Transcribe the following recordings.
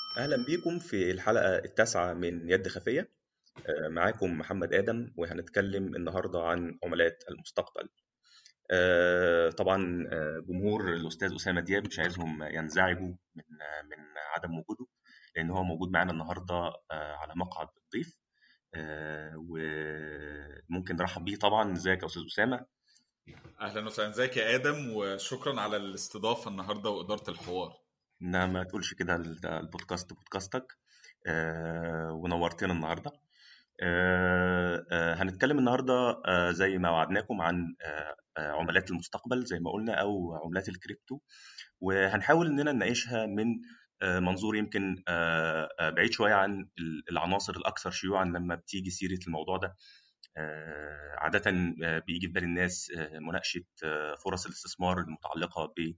أهلا بيكم في الحلقة التاسعة من يد خفية آه، معاكم محمد آدم وهنتكلم النهاردة عن عملات المستقبل آه، طبعا آه، جمهور الأستاذ أسامة دياب مش عايزهم ينزعجوا من من عدم وجوده لأن هو موجود معانا النهاردة على مقعد الضيف وممكن نرحب بيه طبعا ازيك يا أستاذ أسامة أهلا وسهلا ازيك يا آدم وشكرا على الاستضافة النهاردة وإدارة الحوار إنها ما تقولش كده البودكاست بودكاستك آه ونورتنا النهارده آه آه هنتكلم النهارده آه زي ما وعدناكم عن آه آه عملات المستقبل زي ما قلنا او عملات الكريبتو وهنحاول اننا نناقشها من آه منظور يمكن آه آه بعيد شويه عن العناصر الاكثر شيوعا لما بتيجي سيره الموضوع ده آه عاده آه، بيجي في بال الناس آه، مناقشه فرص الاستثمار المتعلقه ب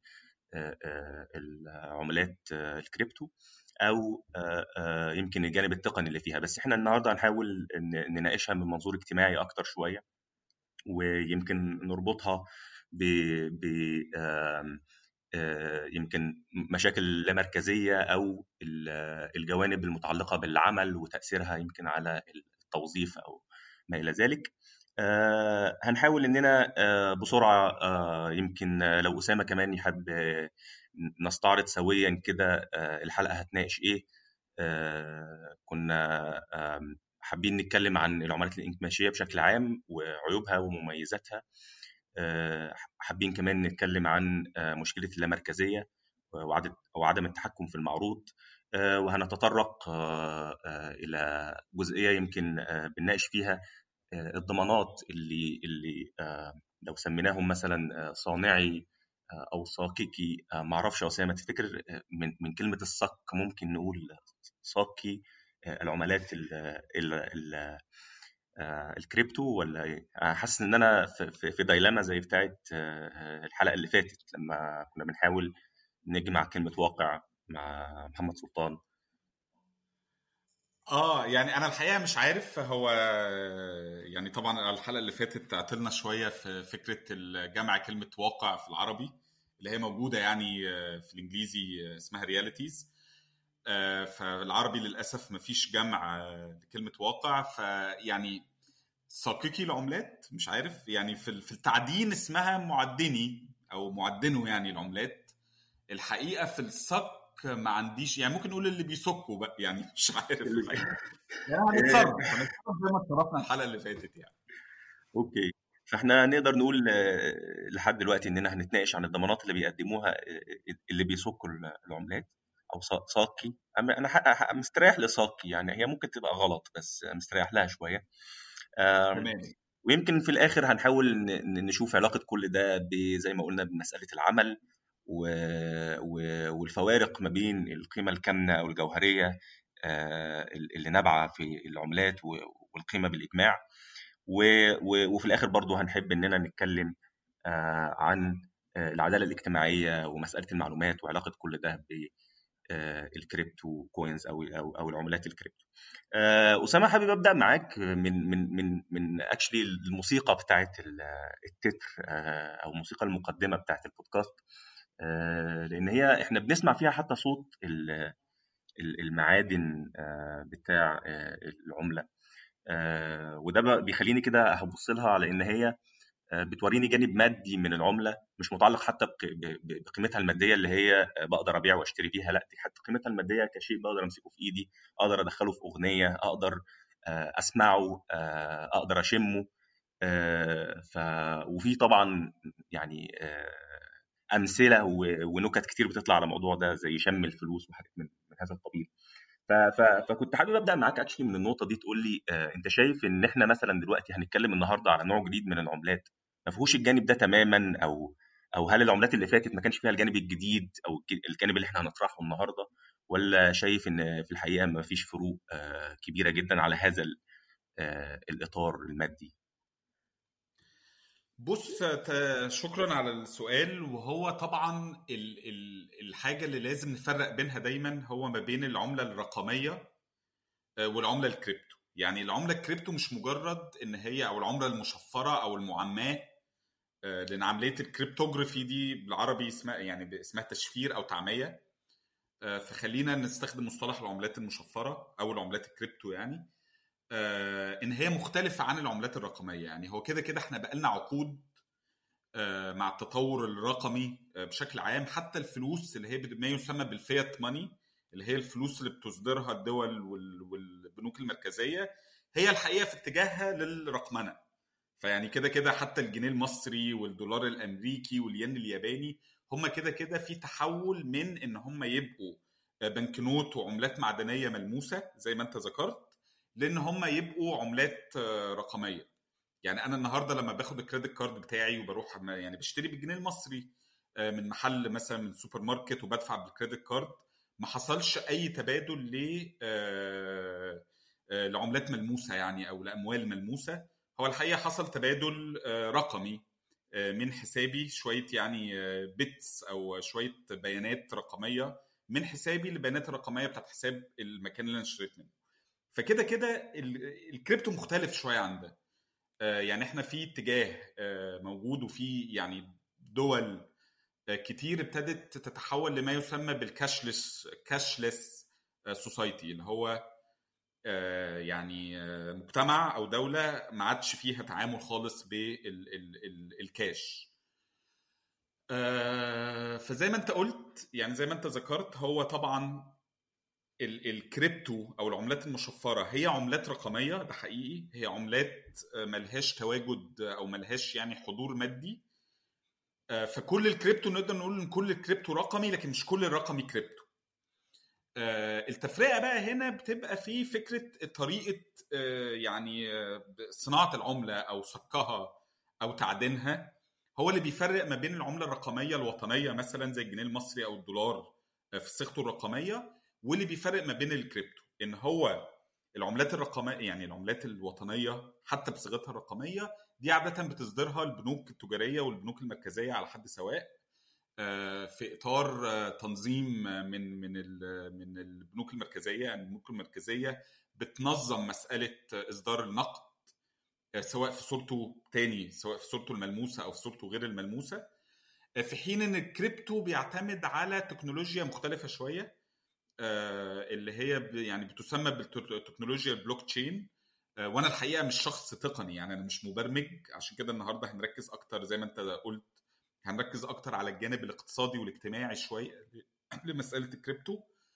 العملات الكريبتو او يمكن الجانب التقني اللي فيها بس احنا النهارده هنحاول نناقشها من منظور اجتماعي اكتر شويه ويمكن نربطها ب ب يمكن مشاكل اللامركزيه او الجوانب المتعلقه بالعمل وتاثيرها يمكن على التوظيف او ما الى ذلك آه هنحاول اننا آه بسرعه آه يمكن لو اسامه كمان يحب نستعرض سويا كده الحلقه هتناقش ايه كنا حابين نتكلم عن العملات الانكماشيه بشكل عام وعيوبها ومميزاتها حابين كمان نتكلم عن مشكله اللامركزيه وعدم التحكم في المعروض وهنتطرق الى جزئيه يمكن بنناقش فيها الضمانات اللي اللي لو سميناهم مثلا صانعي او صاكيكي ما اعرفش اسامه تفتكر من من كلمه الصك ممكن نقول صاكي العملات ال ال ال الكريبتو ولا ايه؟ حاسس ان انا في, في دايلاما زي بتاعه الحلقه اللي فاتت لما كنا بنحاول نجمع كلمه واقع مع محمد سلطان اه يعني انا الحقيقه مش عارف هو يعني طبعا الحلقه اللي فاتت عطلنا شويه في فكره جمع كلمه واقع في العربي اللي هي موجوده يعني في الانجليزي اسمها رياليتيز فالعربي للاسف ما فيش جمع لكلمه واقع فيعني صاكيكي العملات مش عارف يعني في في التعدين اسمها معدني او معدنه يعني العملات الحقيقه في الصك ما عنديش يعني ممكن نقول اللي بيسكوا بقى يعني مش عارف يعني هنتصرف هنتصرف زي ما اتصرفنا الحلقه اللي فاتت يعني اوكي فاحنا نقدر نقول لحد دلوقتي اننا هنتناقش عن الضمانات اللي بيقدموها اللي بيسكوا العملات او صاكي انا مستريح لصاكي يعني هي ممكن تبقى غلط بس مستريح لها شويه تمام ويمكن في الاخر هنحاول نشوف علاقه كل ده زي ما قلنا بمساله العمل و... و... والفوارق ما بين القيمه الكامنه او الجوهريه اللي نابعه في العملات والقيمه بالاجماع و... وفي الاخر برضو هنحب اننا نتكلم عن العداله الاجتماعيه ومساله المعلومات وعلاقه كل ده بالكريبتو كوينز او او او العملات الكريبتو. اسامه حابب ابدا معاك من من من من اكشلي الموسيقى بتاعت التتر او الموسيقى المقدمه بتاعت البودكاست لان هي احنا بنسمع فيها حتى صوت المعادن بتاع العمله وده بيخليني كده هبص لها على ان هي بتوريني جانب مادي من العمله مش متعلق حتى بقيمتها الماديه اللي هي بقدر ابيع واشتري بيها لا دي حتى قيمتها الماديه كشيء بقدر امسكه في ايدي اقدر ادخله في اغنيه اقدر اسمعه اقدر اشمه ف وفي طبعا يعني امثله ونكت كتير بتطلع على الموضوع ده زي شم الفلوس وحاجات من, من هذا القبيل فكنت حابب ابدا معاك اكشلي من النقطه دي تقول لي انت شايف ان احنا مثلا دلوقتي هنتكلم النهارده على نوع جديد من العملات ما فيهوش الجانب ده تماما او او هل العملات اللي فاتت ما كانش فيها الجانب الجديد او الجانب اللي احنا هنطرحه النهارده ولا شايف ان في الحقيقه ما فيش فروق كبيره جدا على هذا الاطار المادي بص شكرا على السؤال وهو طبعا ال ال الحاجه اللي لازم نفرق بينها دايما هو ما بين العمله الرقميه والعمله الكريبتو يعني العمله الكريبتو مش مجرد ان هي او العمله المشفره او المعماه لان عمليه الكريبتوجرافي دي بالعربي اسمها يعني اسمها تشفير او تعميه آه، فخلينا نستخدم مصطلح العملات المشفره او العملات الكريبتو يعني آه، ان هي مختلفه عن العملات الرقميه يعني هو كده كده احنا بقالنا عقود آه، مع التطور الرقمي بشكل عام حتى الفلوس اللي هي ما يسمى بالفيات ماني اللي هي الفلوس اللي بتصدرها الدول والبنوك المركزيه هي الحقيقه في اتجاهها للرقمنه فيعني كده كده حتى الجنيه المصري والدولار الامريكي والين الياباني هم كده كده في تحول من ان هم يبقوا بنكنوت وعملات معدنيه ملموسه زي ما انت ذكرت لان هم يبقوا عملات رقميه يعني انا النهارده لما باخد الكريدت كارد بتاعي وبروح يعني بشتري بالجنيه المصري من محل مثلا من سوبر ماركت وبدفع بالكريدت كارد ما حصلش اي تبادل ل لعملات ملموسه يعني او لاموال ملموسه هو الحقيقه حصل تبادل رقمي من حسابي شويه يعني بيتس او شويه بيانات رقميه من حسابي للبيانات الرقميه بتاعت حساب المكان اللي انا اشتريت منه فكده كده الكريبتو مختلف شويه عن ده يعني احنا في اتجاه موجود وفي يعني دول كتير ابتدت تتحول لما يسمى بالكاشلس كاشلس سوسايتي اللي هو يعني مجتمع او دوله ما عادش فيها تعامل خالص بالكاش فزي ما انت قلت يعني زي ما انت ذكرت هو طبعا الكريبتو او العملات المشفره هي عملات رقميه ده حقيقي هي عملات ملهاش تواجد او ملهاش يعني حضور مادي فكل الكريبتو نقدر نقول ان كل الكريبتو رقمي لكن مش كل الرقمي كريبتو التفرقه بقى هنا بتبقى في فكره طريقه يعني صناعه العمله او صكها او تعدينها هو اللي بيفرق ما بين العمله الرقميه الوطنيه مثلا زي الجنيه المصري او الدولار في صيغته الرقميه واللي بيفرق ما بين الكريبتو ان هو العملات الرقميه يعني العملات الوطنيه حتى بصيغتها الرقميه دي عاده بتصدرها البنوك التجاريه والبنوك المركزيه على حد سواء في اطار تنظيم من من من البنوك المركزيه يعني البنوك المركزيه بتنظم مساله اصدار النقد سواء في صورته تاني سواء في صورته الملموسه او في صورته غير الملموسه في حين ان الكريبتو بيعتمد على تكنولوجيا مختلفه شويه اللي هي يعني بتسمى بالتكنولوجيا البلوك تشين وانا الحقيقه مش شخص تقني يعني انا مش مبرمج عشان كده النهارده هنركز اكتر زي ما انت قلت هنركز اكتر على الجانب الاقتصادي والاجتماعي شويه لمساله الكريبتو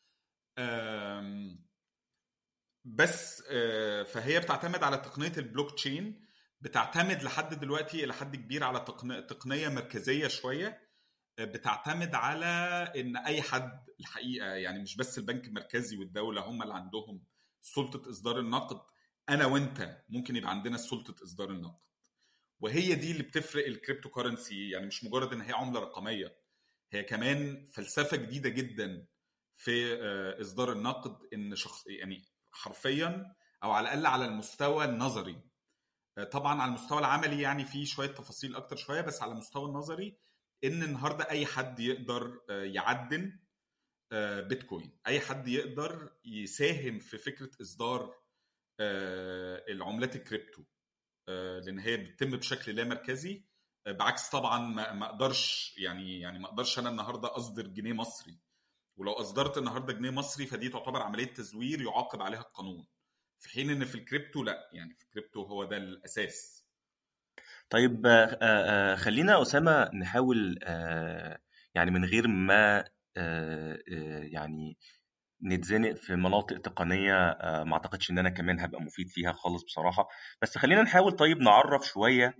بس فهي بتعتمد على تقنيه البلوك تشين بتعتمد لحد دلوقتي الى حد كبير على تقنيه مركزيه شويه بتعتمد على ان اي حد الحقيقه يعني مش بس البنك المركزي والدوله هم اللي عندهم سلطه اصدار النقد انا وانت ممكن يبقى عندنا سلطه اصدار النقد وهي دي اللي بتفرق الكريبتو كورنسي يعني مش مجرد ان هي عمله رقميه هي كمان فلسفه جديده جدا في اصدار النقد ان شخص يعني حرفيا او على الاقل على المستوى النظري طبعا على المستوى العملي يعني في شويه تفاصيل اكتر شويه بس على المستوى النظري ان النهارده اي حد يقدر يعدن بيتكوين اي حد يقدر يساهم في فكره اصدار العملات الكريبتو لان هي بتتم بشكل لا مركزي بعكس طبعا ما اقدرش يعني يعني ما اقدرش انا النهارده اصدر جنيه مصري ولو اصدرت النهارده جنيه مصري فدي تعتبر عمليه تزوير يعاقب عليها القانون في حين ان في الكريبتو لا يعني في الكريبتو هو ده الاساس طيب خلينا اسامه نحاول يعني من غير ما يعني نتزنق في مناطق تقنيه ما اعتقدش ان انا كمان هبقى مفيد فيها خالص بصراحه بس خلينا نحاول طيب نعرف شويه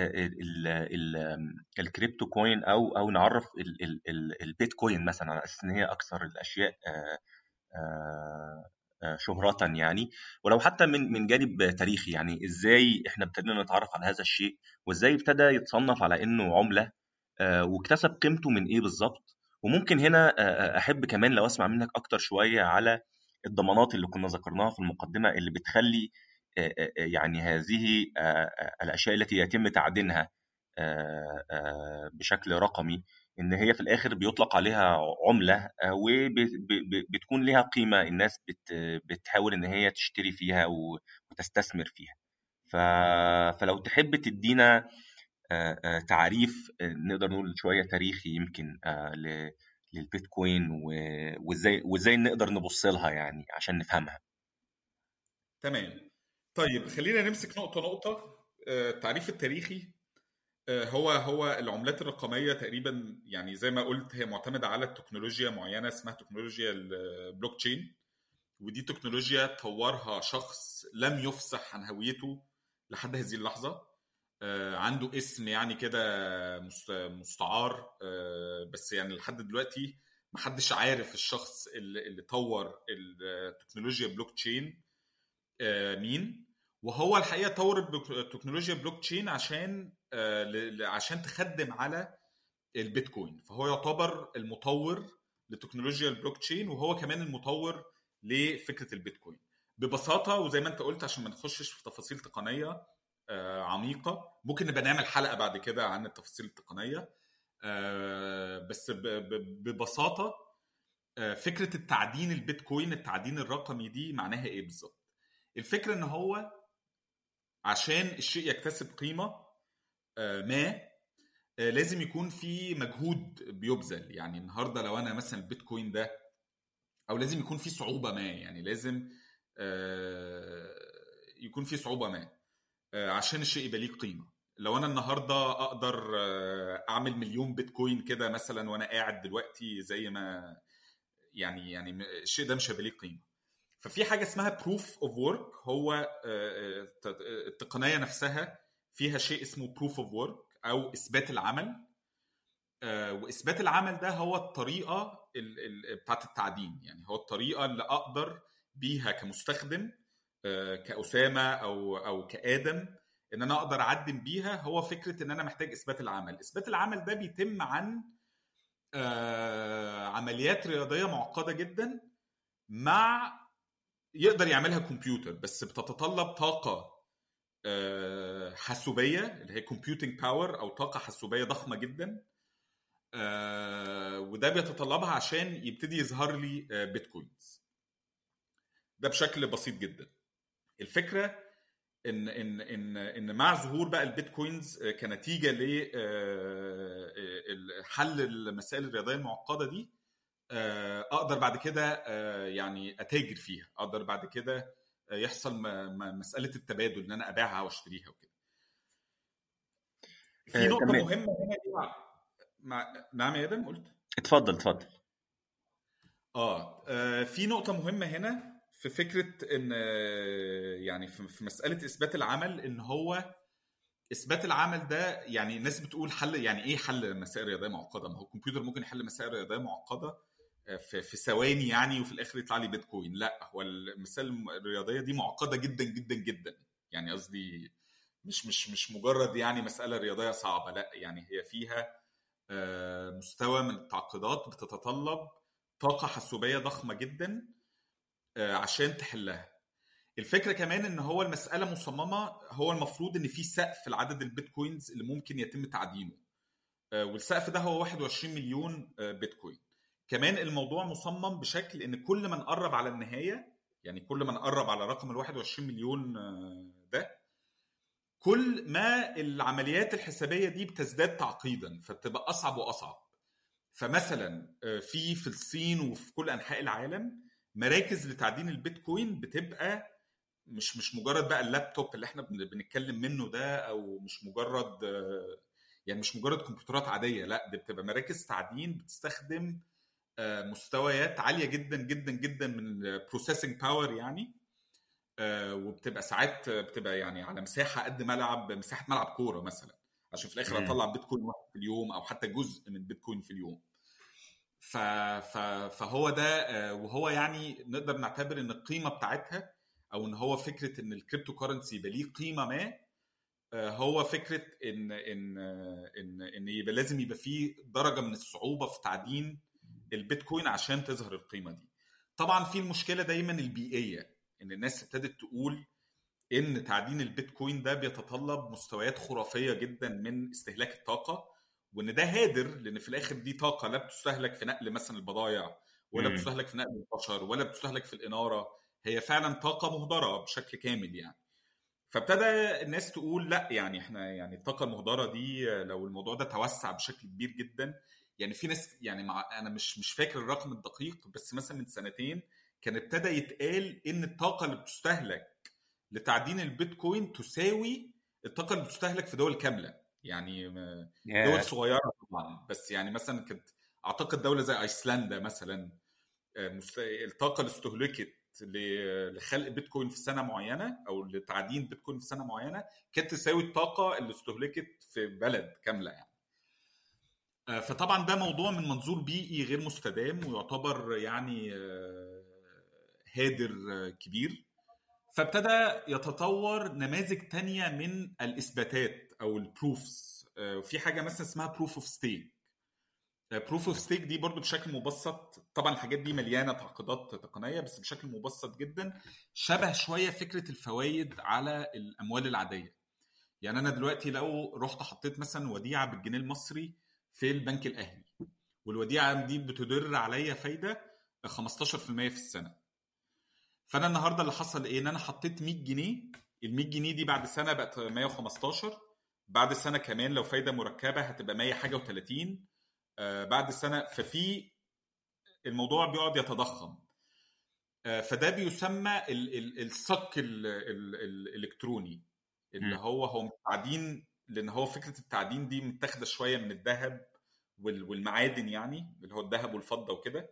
الكريبتو كوين او او نعرف البيتكوين مثلا على اساس ان هي اكثر الاشياء شهرة يعني ولو حتى من من جانب تاريخي يعني ازاي احنا ابتدينا نتعرف على هذا الشيء وازاي ابتدى يتصنف على انه عملة واكتسب قيمته من ايه بالظبط وممكن هنا احب كمان لو اسمع منك اكتر شوية على الضمانات اللي كنا ذكرناها في المقدمة اللي بتخلي يعني هذه الاشياء التي يتم تعدينها بشكل رقمي ان هي في الاخر بيطلق عليها عمله وبتكون لها قيمه الناس بتحاول ان هي تشتري فيها وتستثمر فيها فلو تحب تدينا تعريف نقدر نقول شويه تاريخي يمكن للبيتكوين وازاي وازاي نقدر نبص لها يعني عشان نفهمها تمام طيب خلينا نمسك نقطه نقطه التعريف التاريخي هو هو العملات الرقميه تقريبا يعني زي ما قلت هي معتمده على تكنولوجيا معينه اسمها تكنولوجيا البلوك تشين ودي تكنولوجيا طورها شخص لم يفصح عن هويته لحد هذه اللحظه عنده اسم يعني كده مستعار بس يعني لحد دلوقتي محدش عارف الشخص اللي طور التكنولوجيا بلوك تشين مين وهو الحقيقه طور التكنولوجيا بلوك تشين عشان عشان تخدم على البيتكوين فهو يعتبر المطور لتكنولوجيا البلوك تشين وهو كمان المطور لفكره البيتكوين ببساطه وزي ما انت قلت عشان ما نخشش في تفاصيل تقنيه عميقه ممكن نبقى نعمل حلقه بعد كده عن التفاصيل التقنيه بس ببساطه فكره التعدين البيتكوين التعدين الرقمي دي معناها ايه بالظبط الفكره ان هو عشان الشيء يكتسب قيمه ما لازم يكون في مجهود بيبذل يعني النهارده لو انا مثلا البيتكوين ده او لازم يكون في صعوبه ما يعني لازم يكون في صعوبه ما عشان الشيء يبقى ليه قيمه لو انا النهارده اقدر اعمل مليون بيتكوين كده مثلا وانا قاعد دلوقتي زي ما يعني يعني الشيء ده مش هيبقى ليه قيمه ففي حاجه اسمها بروف اوف ورك هو التقنيه نفسها فيها شيء اسمه بروف اوف ورك او اثبات العمل واثبات العمل ده هو الطريقه بتاعت التعدين يعني هو الطريقه اللي اقدر بيها كمستخدم كاسامه او او كادم ان انا اقدر اعدم بيها هو فكره ان انا محتاج اثبات العمل اثبات العمل ده بيتم عن عمليات رياضيه معقده جدا مع يقدر يعملها كمبيوتر بس بتتطلب طاقه حاسوبيه اللي هي كومبيوتنج باور او طاقه حاسوبيه ضخمه جدا وده بيتطلبها عشان يبتدي يظهر لي بيتكوينز ده بشكل بسيط جدا الفكره ان ان ان ان مع ظهور بقى البيتكوينز كنتيجه لحل المسائل الرياضيه المعقده دي اقدر بعد كده يعني اتاجر فيها اقدر بعد كده يحصل مساله التبادل ان انا ابيعها واشتريها وكده في نقطه مهمه هنا دي مع... نعم يا ادم قلت اتفضل اتفضل اه في نقطه مهمه هنا في فكره ان يعني في مساله اثبات العمل ان هو اثبات العمل ده يعني الناس بتقول حل يعني ايه حل مسائل رياضيه معقده ما هو الكمبيوتر ممكن يحل مسائل رياضيه معقده في, في ثواني يعني وفي الاخر يطلع لي بيتكوين لا هو المسائل الرياضيه دي معقده جدا جدا جدا يعني قصدي مش مش مش مجرد يعني مساله رياضيه صعبه لا يعني هي فيها مستوى من التعقيدات بتتطلب طاقه حاسوبيه ضخمه جدا عشان تحلها الفكره كمان ان هو المساله مصممه هو المفروض ان في سقف لعدد البيتكوينز اللي ممكن يتم تعدينه والسقف ده هو 21 مليون بيتكوين كمان الموضوع مصمم بشكل ان كل ما نقرب على النهايه يعني كل ما نقرب على رقم ال 21 مليون ده كل ما العمليات الحسابيه دي بتزداد تعقيدا فبتبقى اصعب واصعب فمثلا في في الصين وفي كل انحاء العالم مراكز لتعدين البيتكوين بتبقى مش مش مجرد بقى اللابتوب اللي احنا بنتكلم منه ده او مش مجرد يعني مش مجرد كمبيوترات عاديه لا دي بتبقى مراكز تعدين بتستخدم مستويات عاليه جدا جدا جدا من البروسيسنج باور يعني وبتبقى ساعات بتبقى يعني على مساحه قد ملعب مساحه ملعب كوره مثلا عشان في الاخر اطلع بيتكوين واحد في اليوم او حتى جزء من بيتكوين في اليوم ف... ف... فهو ده وهو يعني نقدر نعتبر ان القيمه بتاعتها او ان هو فكره ان الكريبتو كورنسي يبقى ليه قيمه ما هو فكره ان ان ان ان يبقى لازم يبقى فيه درجه من الصعوبه في تعدين البيتكوين عشان تظهر القيمه دي طبعا في المشكله دايما البيئيه ان الناس ابتدت تقول ان تعدين البيتكوين ده بيتطلب مستويات خرافيه جدا من استهلاك الطاقه وان ده هادر لان في الاخر دي طاقه لا بتستهلك في نقل مثلا البضائع ولا بتستهلك في نقل البشر ولا بتستهلك في الاناره هي فعلا طاقه مهدره بشكل كامل يعني فابتدى الناس تقول لا يعني احنا يعني الطاقه المهدره دي لو الموضوع ده توسع بشكل كبير جدا يعني في ناس يعني مع انا مش مش فاكر الرقم الدقيق بس مثلا من سنتين كان ابتدى يتقال ان الطاقه اللي بتستهلك لتعدين البيتكوين تساوي الطاقه اللي بتستهلك في دول كامله يعني م- دول صغيره طبعا بس يعني مثلا كانت اعتقد دوله زي ايسلندا مثلا آه، مست- الطاقه اللي استهلكت ل- لخلق بيتكوين في سنه معينه او لتعدين بيتكوين في سنه معينه كانت تساوي الطاقه اللي استهلكت في بلد كامله يعني آه، فطبعا ده موضوع من منظور بيئي غير مستدام ويعتبر يعني آه، هادر آه، كبير فابتدى يتطور نماذج تانية من الإثباتات أو البروفز في حاجة مثلا اسمها بروف اوف ستيك بروف اوف ستيك دي برضو بشكل مبسط طبعا الحاجات دي مليانة تعقيدات تقنية بس بشكل مبسط جدا شبه شوية فكرة الفوائد على الأموال العادية يعني أنا دلوقتي لو رحت حطيت مثلا وديعة بالجنيه المصري في البنك الأهلي والوديعة دي بتدر عليا فايدة 15% في السنة فانا النهارده اللي حصل ايه ان انا حطيت 100 جنيه ال 100 جنيه دي بعد سنه بقت 115 بعد سنه كمان لو فايده مركبه هتبقى 100 حاجه و30 آه بعد سنه ففي الموضوع بيقعد يتضخم آه فده بيسمى ال- ال- الصك ال- ال- ال- الالكتروني اللي مم. هو هو تعدين لان هو فكره التعدين دي متاخده شويه من الذهب وال- والمعادن يعني اللي هو الذهب والفضه وكده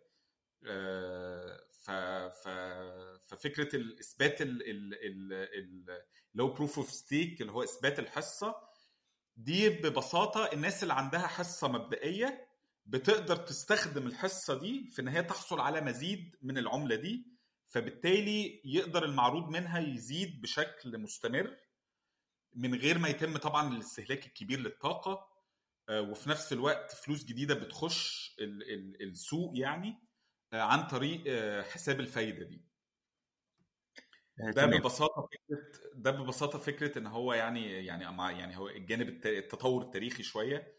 آه، ف ف ففكره الاثبات ال- ال- ال- ال- اللي هو بروف اوف ستيك اللي هو اثبات الحصه دي ببساطه الناس اللي عندها حصه مبدئيه بتقدر تستخدم الحصه دي في ان هي تحصل على مزيد من العمله دي فبالتالي يقدر المعروض منها يزيد بشكل مستمر من غير ما يتم طبعا الاستهلاك الكبير للطاقه آه، وفي نفس الوقت فلوس جديده بتخش ال- ال- السوق يعني آه، عن طريق آه، حساب الفايده دي آه، ده تمام ببساطه فكره ده ببساطه فكره ان هو يعني يعني مع يعني هو الجانب الت- التطور التاريخي شويه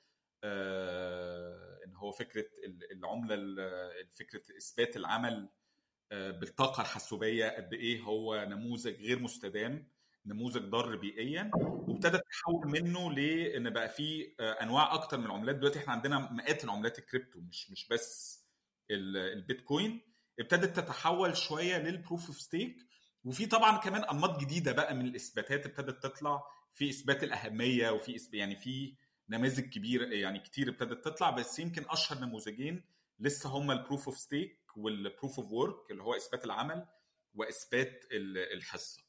آه، ان هو فكره ال- العمله ال- فكره اثبات العمل آه، بالطاقه الحاسوبيه قد ايه هو نموذج غير مستدام نموذج ضار بيئيا وابتدى تحول منه لان بقى في آه، انواع اكتر من العملات دلوقتي احنا عندنا مئات العملات الكريبتو مش مش بس ال- البيتكوين ابتدت تتحول شويه للبروف اوف ستيك وفي طبعا كمان انماط جديده بقى من الاثباتات ابتدت تطلع في اثبات الاهميه وفي إثب- يعني في نماذج كبيره يعني كتير ابتدت تطلع بس يمكن اشهر نموذجين لسه هم البروف اوف ستيك والبروف اوف ورك اللي هو اثبات العمل واثبات ال- الحصه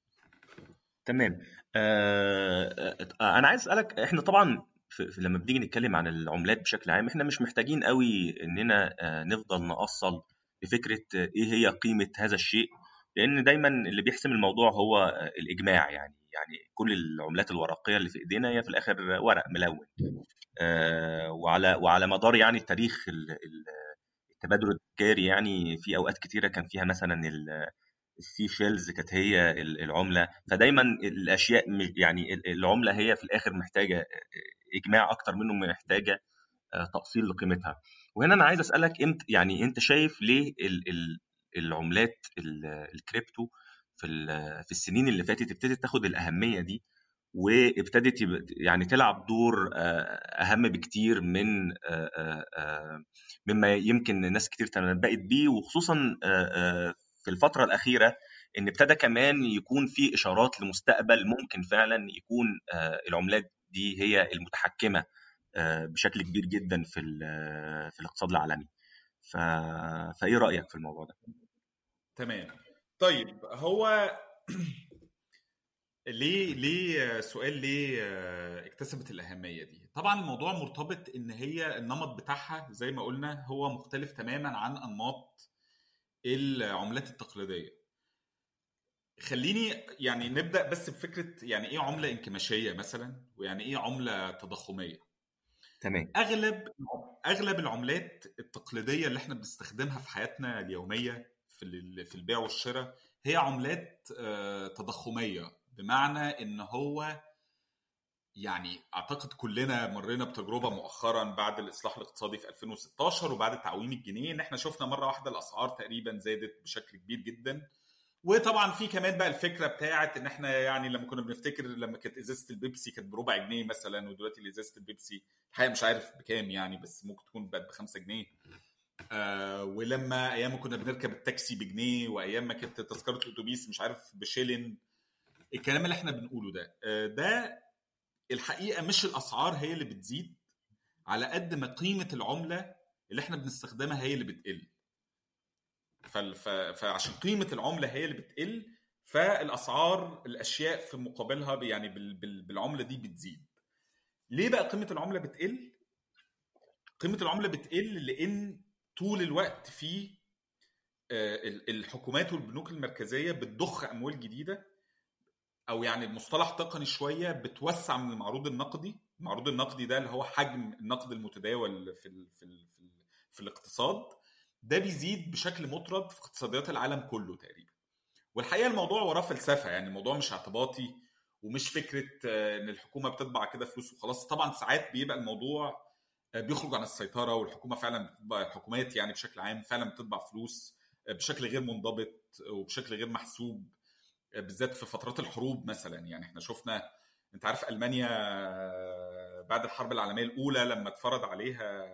تمام آه آه انا عايز اسالك احنا طبعا في في- لما بنيجي نتكلم عن العملات بشكل عام احنا مش محتاجين قوي اننا آه نفضل نأصل لفكره آه، ايه هي قيمه هذا الشيء لان دايما اللي بيحسم الموضوع هو آه، الاجماع يعني يعني كل العملات الورقيه اللي في ايدينا هي في الاخر ورق ملون آه وعلى وعلى مدار يعني التاريخ ال- ال- التبادل التجاري يعني في اوقات كتيره كان فيها مثلا ال- السي شيلز كانت هي ال- العمله فدايما الاشياء مش- يعني ال- العمله هي في الاخر محتاجه اجماع اكتر منه ما محتاجه آه، تاصيل لقيمتها وهنا انا عايز اسالك انت يعني انت شايف ليه ال- ال- العملات ال- الكريبتو في ال- في السنين اللي فاتت ابتدت تاخد الاهميه دي وابتدت يب- يعني تلعب دور آه، اهم بكتير من آه، آه، آه، مما يمكن ناس كتير تنبأت بيه وخصوصا آه، آه، في الفتره الاخيره ان ابتدى كمان يكون في اشارات لمستقبل ممكن فعلا يكون آه، العملات دي هي المتحكمه آه، بشكل كبير جدا في ال- في الاقتصاد العالمي ف... فايه رايك في الموضوع ده تمام طيب هو ليه ليه سؤال ليه آه، اكتسبت الأهمية دي؟ طبعا الموضوع مرتبط إن هي النمط بتاعها زي ما قلنا هو مختلف تماما عن أنماط العملات التقليدية. خليني يعني نبدأ بس بفكرة يعني إيه عملة انكماشية مثلا ويعني إيه عملة تضخمية. تمام اغلب اغلب العملات التقليديه اللي احنا بنستخدمها في حياتنا اليوميه في ال- في البيع والشراء هي عملات آه، تضخميه بمعنى ان هو يعني اعتقد كلنا مرينا بتجربه مؤخرا بعد الاصلاح الاقتصادي في 2016 وبعد تعويم الجنيه ان احنا شفنا مره واحده الاسعار تقريبا زادت بشكل كبير جدا وطبعا في كمان بقى الفكره بتاعت ان احنا يعني لما كنا بنفتكر لما كانت ازازه البيبسي كانت بربع جنيه مثلا ودلوقتي ازازه البيبسي الحقيقه مش عارف بكام يعني بس ممكن تكون بقت بخمسة جنيه آه ولما ايام ما كنا بنركب التاكسي بجنيه وايام ما كانت تذكره الاتوبيس مش عارف بشيلن الكلام اللي احنا بنقوله ده آه ده الحقيقه مش الاسعار هي اللي بتزيد على قد ما قيمه العمله اللي احنا بنستخدمها هي اللي بتقل فعشان قيمه العمله هي اللي بتقل فالاسعار الاشياء في مقابلها يعني بالعمله دي بتزيد ليه بقى قيمه العمله بتقل قيمه العمله بتقل لان طول الوقت في الحكومات والبنوك المركزيه بتضخ اموال جديده او يعني المصطلح تقني شويه بتوسع من المعروض النقدي المعروض النقدي ده اللي هو حجم النقد المتداول في ال في ال في, ال في الاقتصاد ده بيزيد بشكل مطرد في اقتصاديات العالم كله تقريبا والحقيقه الموضوع وراه فلسفه يعني الموضوع مش اعتباطي ومش فكره ان الحكومه بتطبع كده فلوس وخلاص طبعا ساعات بيبقى الموضوع بيخرج عن السيطره والحكومه فعلا بتطبع الحكومات يعني بشكل عام فعلا بتطبع فلوس بشكل غير منضبط وبشكل غير محسوب بالذات في فترات الحروب مثلا يعني احنا شفنا انت عارف المانيا بعد الحرب العالميه الاولى لما اتفرض عليها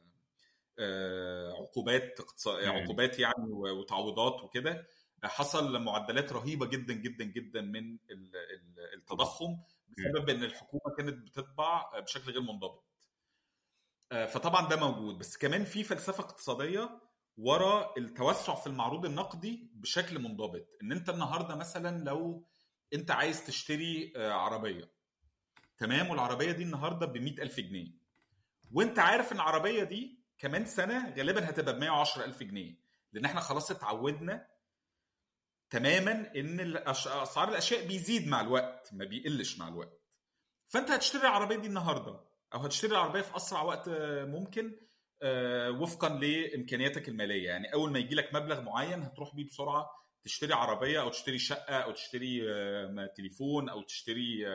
عقوبات عقوبات يعني وتعويضات وكده حصل معدلات رهيبه جدا جدا جدا من التضخم بسبب ان الحكومه كانت بتطبع بشكل غير منضبط فطبعا ده موجود بس كمان في فلسفه اقتصاديه ورا التوسع في المعروض النقدي بشكل منضبط ان انت النهارده مثلا لو انت عايز تشتري عربيه تمام والعربيه دي النهارده ب ألف جنيه وانت عارف ان العربيه دي كمان سنه غالبا هتبقى ب 110000 جنيه لان احنا خلاص اتعودنا تماما ان اسعار الاشياء بيزيد مع الوقت ما بيقلش مع الوقت فانت هتشتري العربيه دي النهارده او هتشتري العربيه في اسرع وقت ممكن وفقا لامكانياتك الماليه يعني اول ما يجي لك مبلغ معين هتروح بيه بسرعه تشتري عربيه او تشتري شقه او تشتري تليفون او تشتري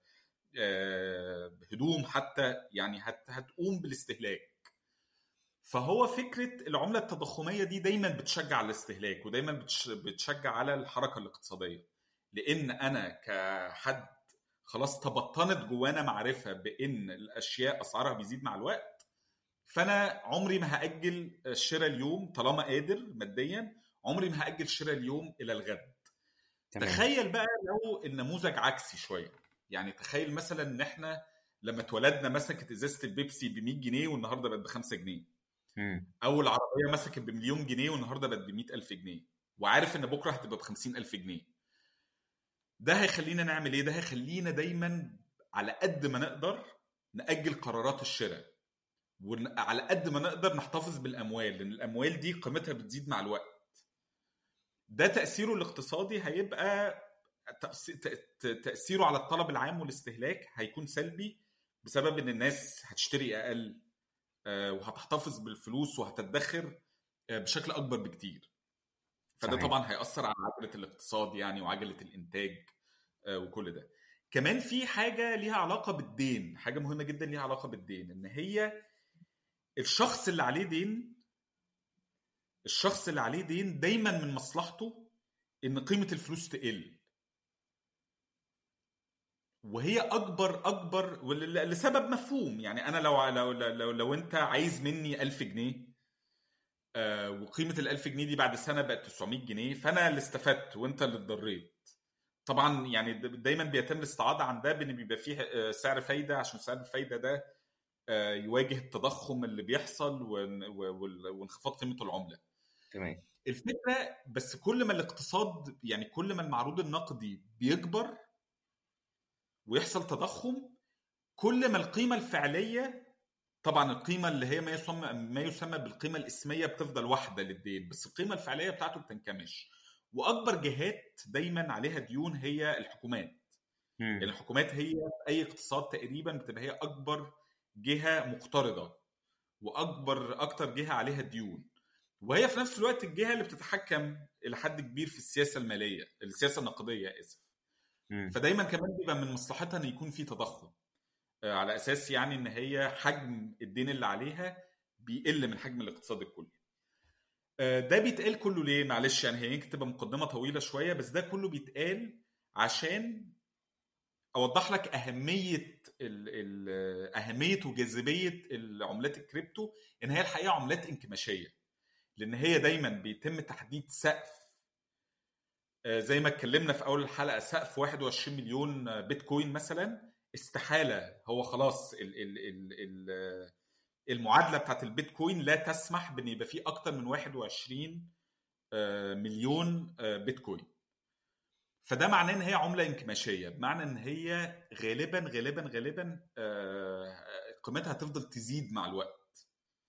هدوم حتى يعني هتقوم بالاستهلاك فهو فكره العمله التضخميه دي دايما بتشجع على الاستهلاك ودايما بتشجع على الحركه الاقتصاديه لان انا كحد خلاص تبطنت جوانا معرفه بان الاشياء اسعارها بيزيد مع الوقت فانا عمري ما هاجل الشراء اليوم طالما قادر ماديا عمري ما هاجل شراء اليوم الى الغد تمام. تخيل بقى لو النموذج عكسي شويه يعني تخيل مثلا ان احنا لما اتولدنا مسكت ازازه البيبسي ب 100 جنيه والنهارده بقت ب 5 جنيه او العربيه مسكت بمليون جنيه والنهارده بقت ب 100000 جنيه وعارف ان بكره هتبقى ب 50000 جنيه ده هيخلينا نعمل ايه ده هيخلينا دايما على قد ما نقدر ناجل قرارات الشراء وعلى قد ما نقدر نحتفظ بالاموال لان الاموال دي قيمتها بتزيد مع الوقت ده تاثيره الاقتصادي هيبقى تاثيره على الطلب العام والاستهلاك هيكون سلبي بسبب ان الناس هتشتري اقل وهتحتفظ بالفلوس وهتدخر بشكل اكبر بكتير فده صحيح. طبعا هياثر على عجله الاقتصاد يعني وعجله الانتاج وكل ده كمان في حاجه ليها علاقه بالدين حاجه مهمه جدا ليها علاقه بالدين ان هي الشخص اللي عليه دين الشخص اللي عليه دين دايما من مصلحته ان قيمه الفلوس تقل وهي اكبر اكبر لسبب مفهوم يعني انا لو لو لو, لو انت عايز مني 1000 جنيه آه وقيمه ال 1000 جنيه دي بعد سنه بقت 900 جنيه فانا اللي استفدت وانت اللي اتضريت طبعا يعني دايما بيتم الاستعاضه عن ده بان بيبقى فيه سعر فايده عشان سعر الفايده ده آه يواجه التضخم اللي بيحصل وانخفاض قيمه العمله تمام الفكره بس كل ما الاقتصاد يعني كل ما المعروض النقدي بيكبر ويحصل تضخم كل ما القيمه الفعليه طبعا القيمه اللي هي ما يسمى ما يسمى بالقيمه الاسميه بتفضل واحده للدين بس القيمه الفعليه بتاعته بتنكمش واكبر جهات دايما عليها ديون هي الحكومات يعني الحكومات هي في اي اقتصاد تقريبا بتبقى هي اكبر جهه مقترضه واكبر اكتر جهه عليها ديون وهي في نفس الوقت الجهه اللي بتتحكم الى حد كبير في السياسه الماليه السياسه النقديه اسف فدايما كمان بيبقى من مصلحتها ان يكون في تضخم على اساس يعني ان هي حجم الدين اللي عليها بيقل من حجم الاقتصاد الكلي آه، ده بيتقال كله ليه معلش يعني هي يمكن تبقى مقدمه طويله شويه بس ده كله بيتقال عشان اوضح لك اهميه ال ال اهميه وجاذبيه العملات الكريبتو ان هي الحقيقه عملات انكماشيه لان هي دايما بيتم تحديد سقف آه، زي ما اتكلمنا في اول الحلقه سقف 21 مليون بيتكوين مثلا استحاله هو خلاص ال ال ال ال المعادله بتاعت البيتكوين لا تسمح بان يبقى فيه اكتر من 21 آه، مليون آه، بيتكوين فده معناه ان هي عمله انكماشيه بمعنى ان هي غالبا غالبا غالبا آه، قيمتها هتفضل تزيد مع الوقت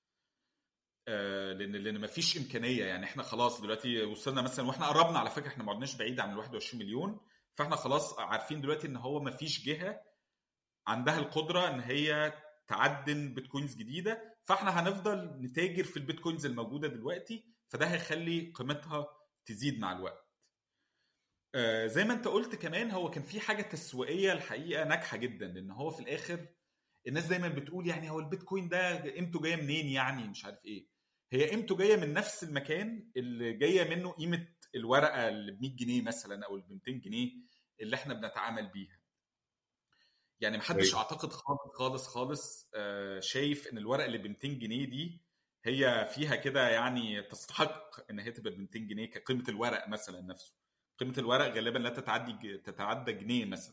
آه، لان لان مفيش امكانيه يعني احنا خلاص دلوقتي وصلنا مثلا واحنا قربنا على فكره احنا ما عدناش بعيد عن ال 21 مليون فاحنا خلاص عارفين دلوقتي ان هو مفيش جهه عندها القدره ان هي تعدن بيتكوينز جديده فاحنا هنفضل نتاجر في البيتكوينز الموجوده دلوقتي فده هيخلي قيمتها تزيد مع الوقت آه، زي ما انت قلت كمان هو كان في حاجه تسويقيه الحقيقه ناجحه جدا لان هو في الاخر الناس دايما بتقول يعني هو البيتكوين ده قيمته جايه منين يعني مش عارف ايه هي قيمته جايه من نفس المكان اللي جايه منه قيمه الورقه اللي ب 100 جنيه مثلا او اللي ب 200 جنيه اللي احنا بنتعامل بيها يعني محدش أيوة. اعتقد خالص خالص خالص آه، شايف ان الورقه اللي ب 200 جنيه دي هي فيها كده يعني تستحق ان هي تبقى ب 200 جنيه كقيمه الورق مثلا نفسه قيمه الورق غالبا لا تتعدي تتعدى جنيه مثلا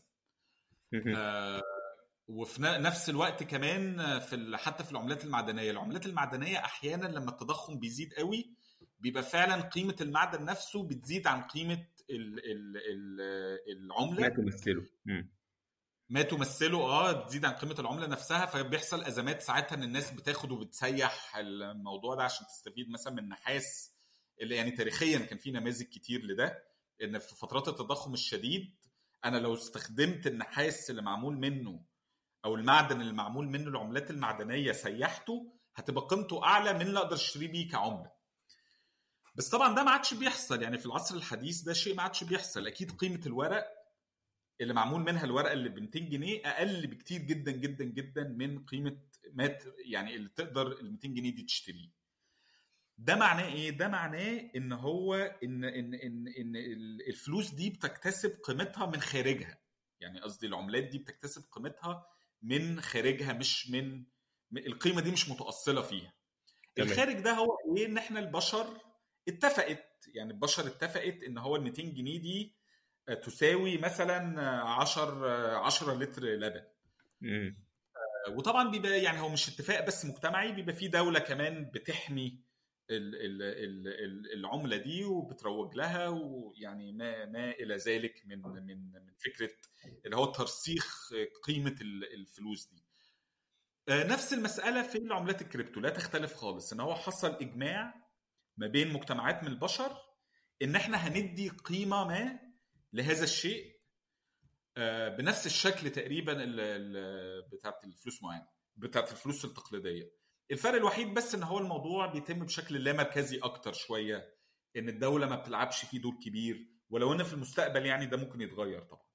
آه، وفي ن- نفس الوقت كمان آه، في ال- حتى في العملات المعدنيه العملات المعدنيه احيانا لما التضخم بيزيد قوي بيبقى فعلا قيمه المعدن نفسه بتزيد عن قيمه ال ال ال ما العمله تمثله مم. ما تمثله اه بتزيد عن قيمه العمله نفسها فبيحصل ازمات ساعتها ان الناس بتاخد وبتسيح الموضوع ده عشان تستفيد مثلا من النحاس اللي يعني تاريخيا كان في نماذج كتير لده ان في فترات التضخم الشديد انا لو استخدمت النحاس اللي معمول منه او المعدن اللي معمول منه العملات المعدنيه سيحته هتبقى قيمته اعلى من اللي اقدر اشتريه بيه كعمله بس طبعا ده ما عادش بيحصل يعني في العصر الحديث ده شيء ما عادش بيحصل اكيد قيمه الورق اللي معمول منها الورقه اللي ب 200 جنيه اقل بكتير جدا جدا جدا من قيمه ما ت- يعني اللي تقدر ال 200 جنيه دي تشتريه ده معناه ايه ده معناه ان هو ان ان ان ان ال- الفلوس دي بتكتسب قيمتها من خارجها يعني قصدي العملات دي بتكتسب قيمتها من خارجها مش من من- القيمه دي مش متاصله فيها تمام. الخارج ده هو ايه ان احنا البشر اتفقت يعني البشر اتفقت ان هو ال 200 جنيه دي آه، تساوي مثلا 10 10 لتر لبن مم. وطبعا بيبقى يعني هو مش اتفاق بس مجتمعي بيبقى في دوله كمان بتحمي ال- ال- ال- ال- العمله دي وبتروج لها ويعني ما ما الى ذلك من من من فكره اللي هو ترسيخ قيمه ال- الفلوس دي. آه، نفس المساله في العملات الكريبتو لا تختلف خالص ان هو حصل اجماع ما بين مجتمعات من البشر ان احنا هندي قيمه ما لهذا الشيء آه، بنفس الشكل تقريبا ال- ال- بتاعت الفلوس معينه بتاعت الفلوس التقليديه الفرق الوحيد بس ان هو الموضوع بيتم بشكل لا مركزي اكتر شويه ان الدوله ما بتلعبش فيه دور كبير ولو ان في المستقبل يعني ده ممكن يتغير طبعا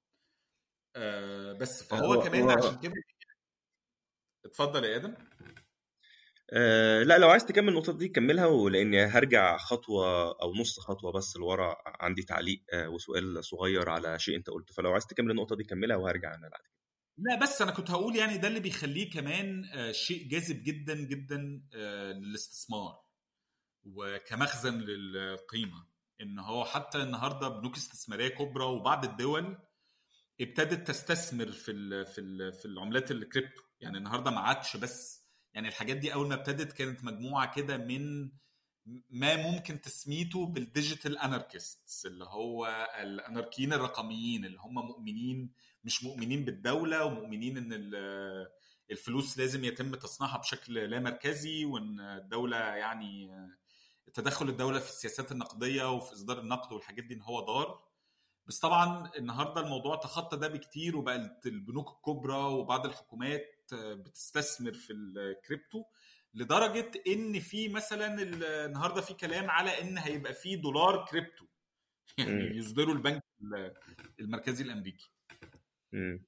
آه بس فهو هو- كمان هو- عشان كده اتفضل يا ادم أه لا لو عايز تكمل النقطة دي كملها ولأني هرجع خطوة أو نص خطوة بس لورا عندي تعليق أه وسؤال صغير على شيء أنت قلته فلو عايز تكمل النقطة دي كملها وهرجع أنا بعد كده لا بس انا كنت هقول يعني ده اللي بيخليه كمان آه، شيء جاذب جدا جدا آه، للاستثمار وكمخزن للقيمه ان هو حتى النهارده بنوك استثماريه كبرى وبعض الدول ابتدت تستثمر في ال في ال في العملات الكريبتو يعني النهارده ما عادش بس يعني الحاجات دي اول ما ابتدت كانت مجموعه كده من ما ممكن تسميته بالديجيتال اناركيستس اللي هو الاناركيين الرقميين اللي هم مؤمنين مش مؤمنين بالدوله ومؤمنين ان ال- الفلوس لازم يتم تصنيعها بشكل لا مركزي وان الدوله يعني تدخل الدوله في السياسات النقديه وفي اصدار النقد والحاجات دي ان هو ضار بس طبعا النهارده الموضوع تخطى ده بكتير وبقت البنوك الكبرى وبعض الحكومات بتستثمر في الكريبتو لدرجه ان في مثلا ال- النهارده في كلام على ان هيبقى في دولار كريبتو يعني مم. يصدروا البنك المركزي الامريكي مم.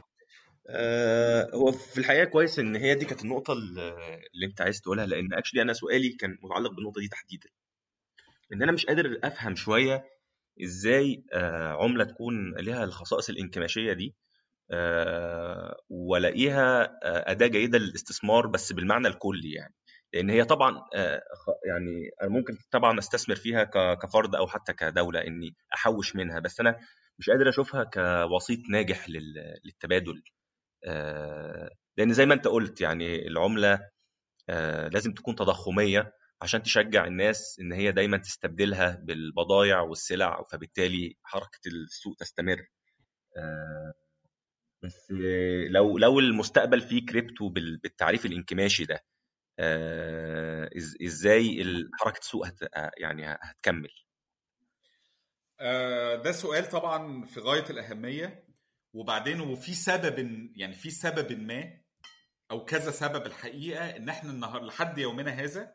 أه هو في الحقيقة كويس إن هي دي كانت النقطة اللي اللي أنت عايز تقولها لأن اكشلي أنا سؤالي كان متعلق بالنقطة دي تحديدا ان انا مش قادر افهم شويه ازاي آه، عمله تكون لها الخصائص الانكماشيه دي آه، والاقيها آه، اداه جيده للاستثمار بس بالمعنى الكلي يعني لان هي طبعا آه، خ- يعني انا ممكن طبعا استثمر فيها ك- كفرد او حتى كدوله اني احوش منها بس انا مش قادر اشوفها كوسيط ناجح لل- للتبادل آه، لان زي ما انت قلت يعني العمله آه، لازم تكون تضخميه عشان تشجع الناس ان هي دايما تستبدلها بالبضائع والسلع فبالتالي حركه السوق تستمر آه، بس آه، لو لو المستقبل فيه كريبتو بال- بالتعريف الانكماشي ده آه، إز- ازاي ال- حركه السوق هت يعني هتكمل آه، ده سؤال طبعا في غايه الاهميه وبعدين وفي سبب يعني في سبب ما او كذا سبب الحقيقه ان احنا النهار لحد يومنا هذا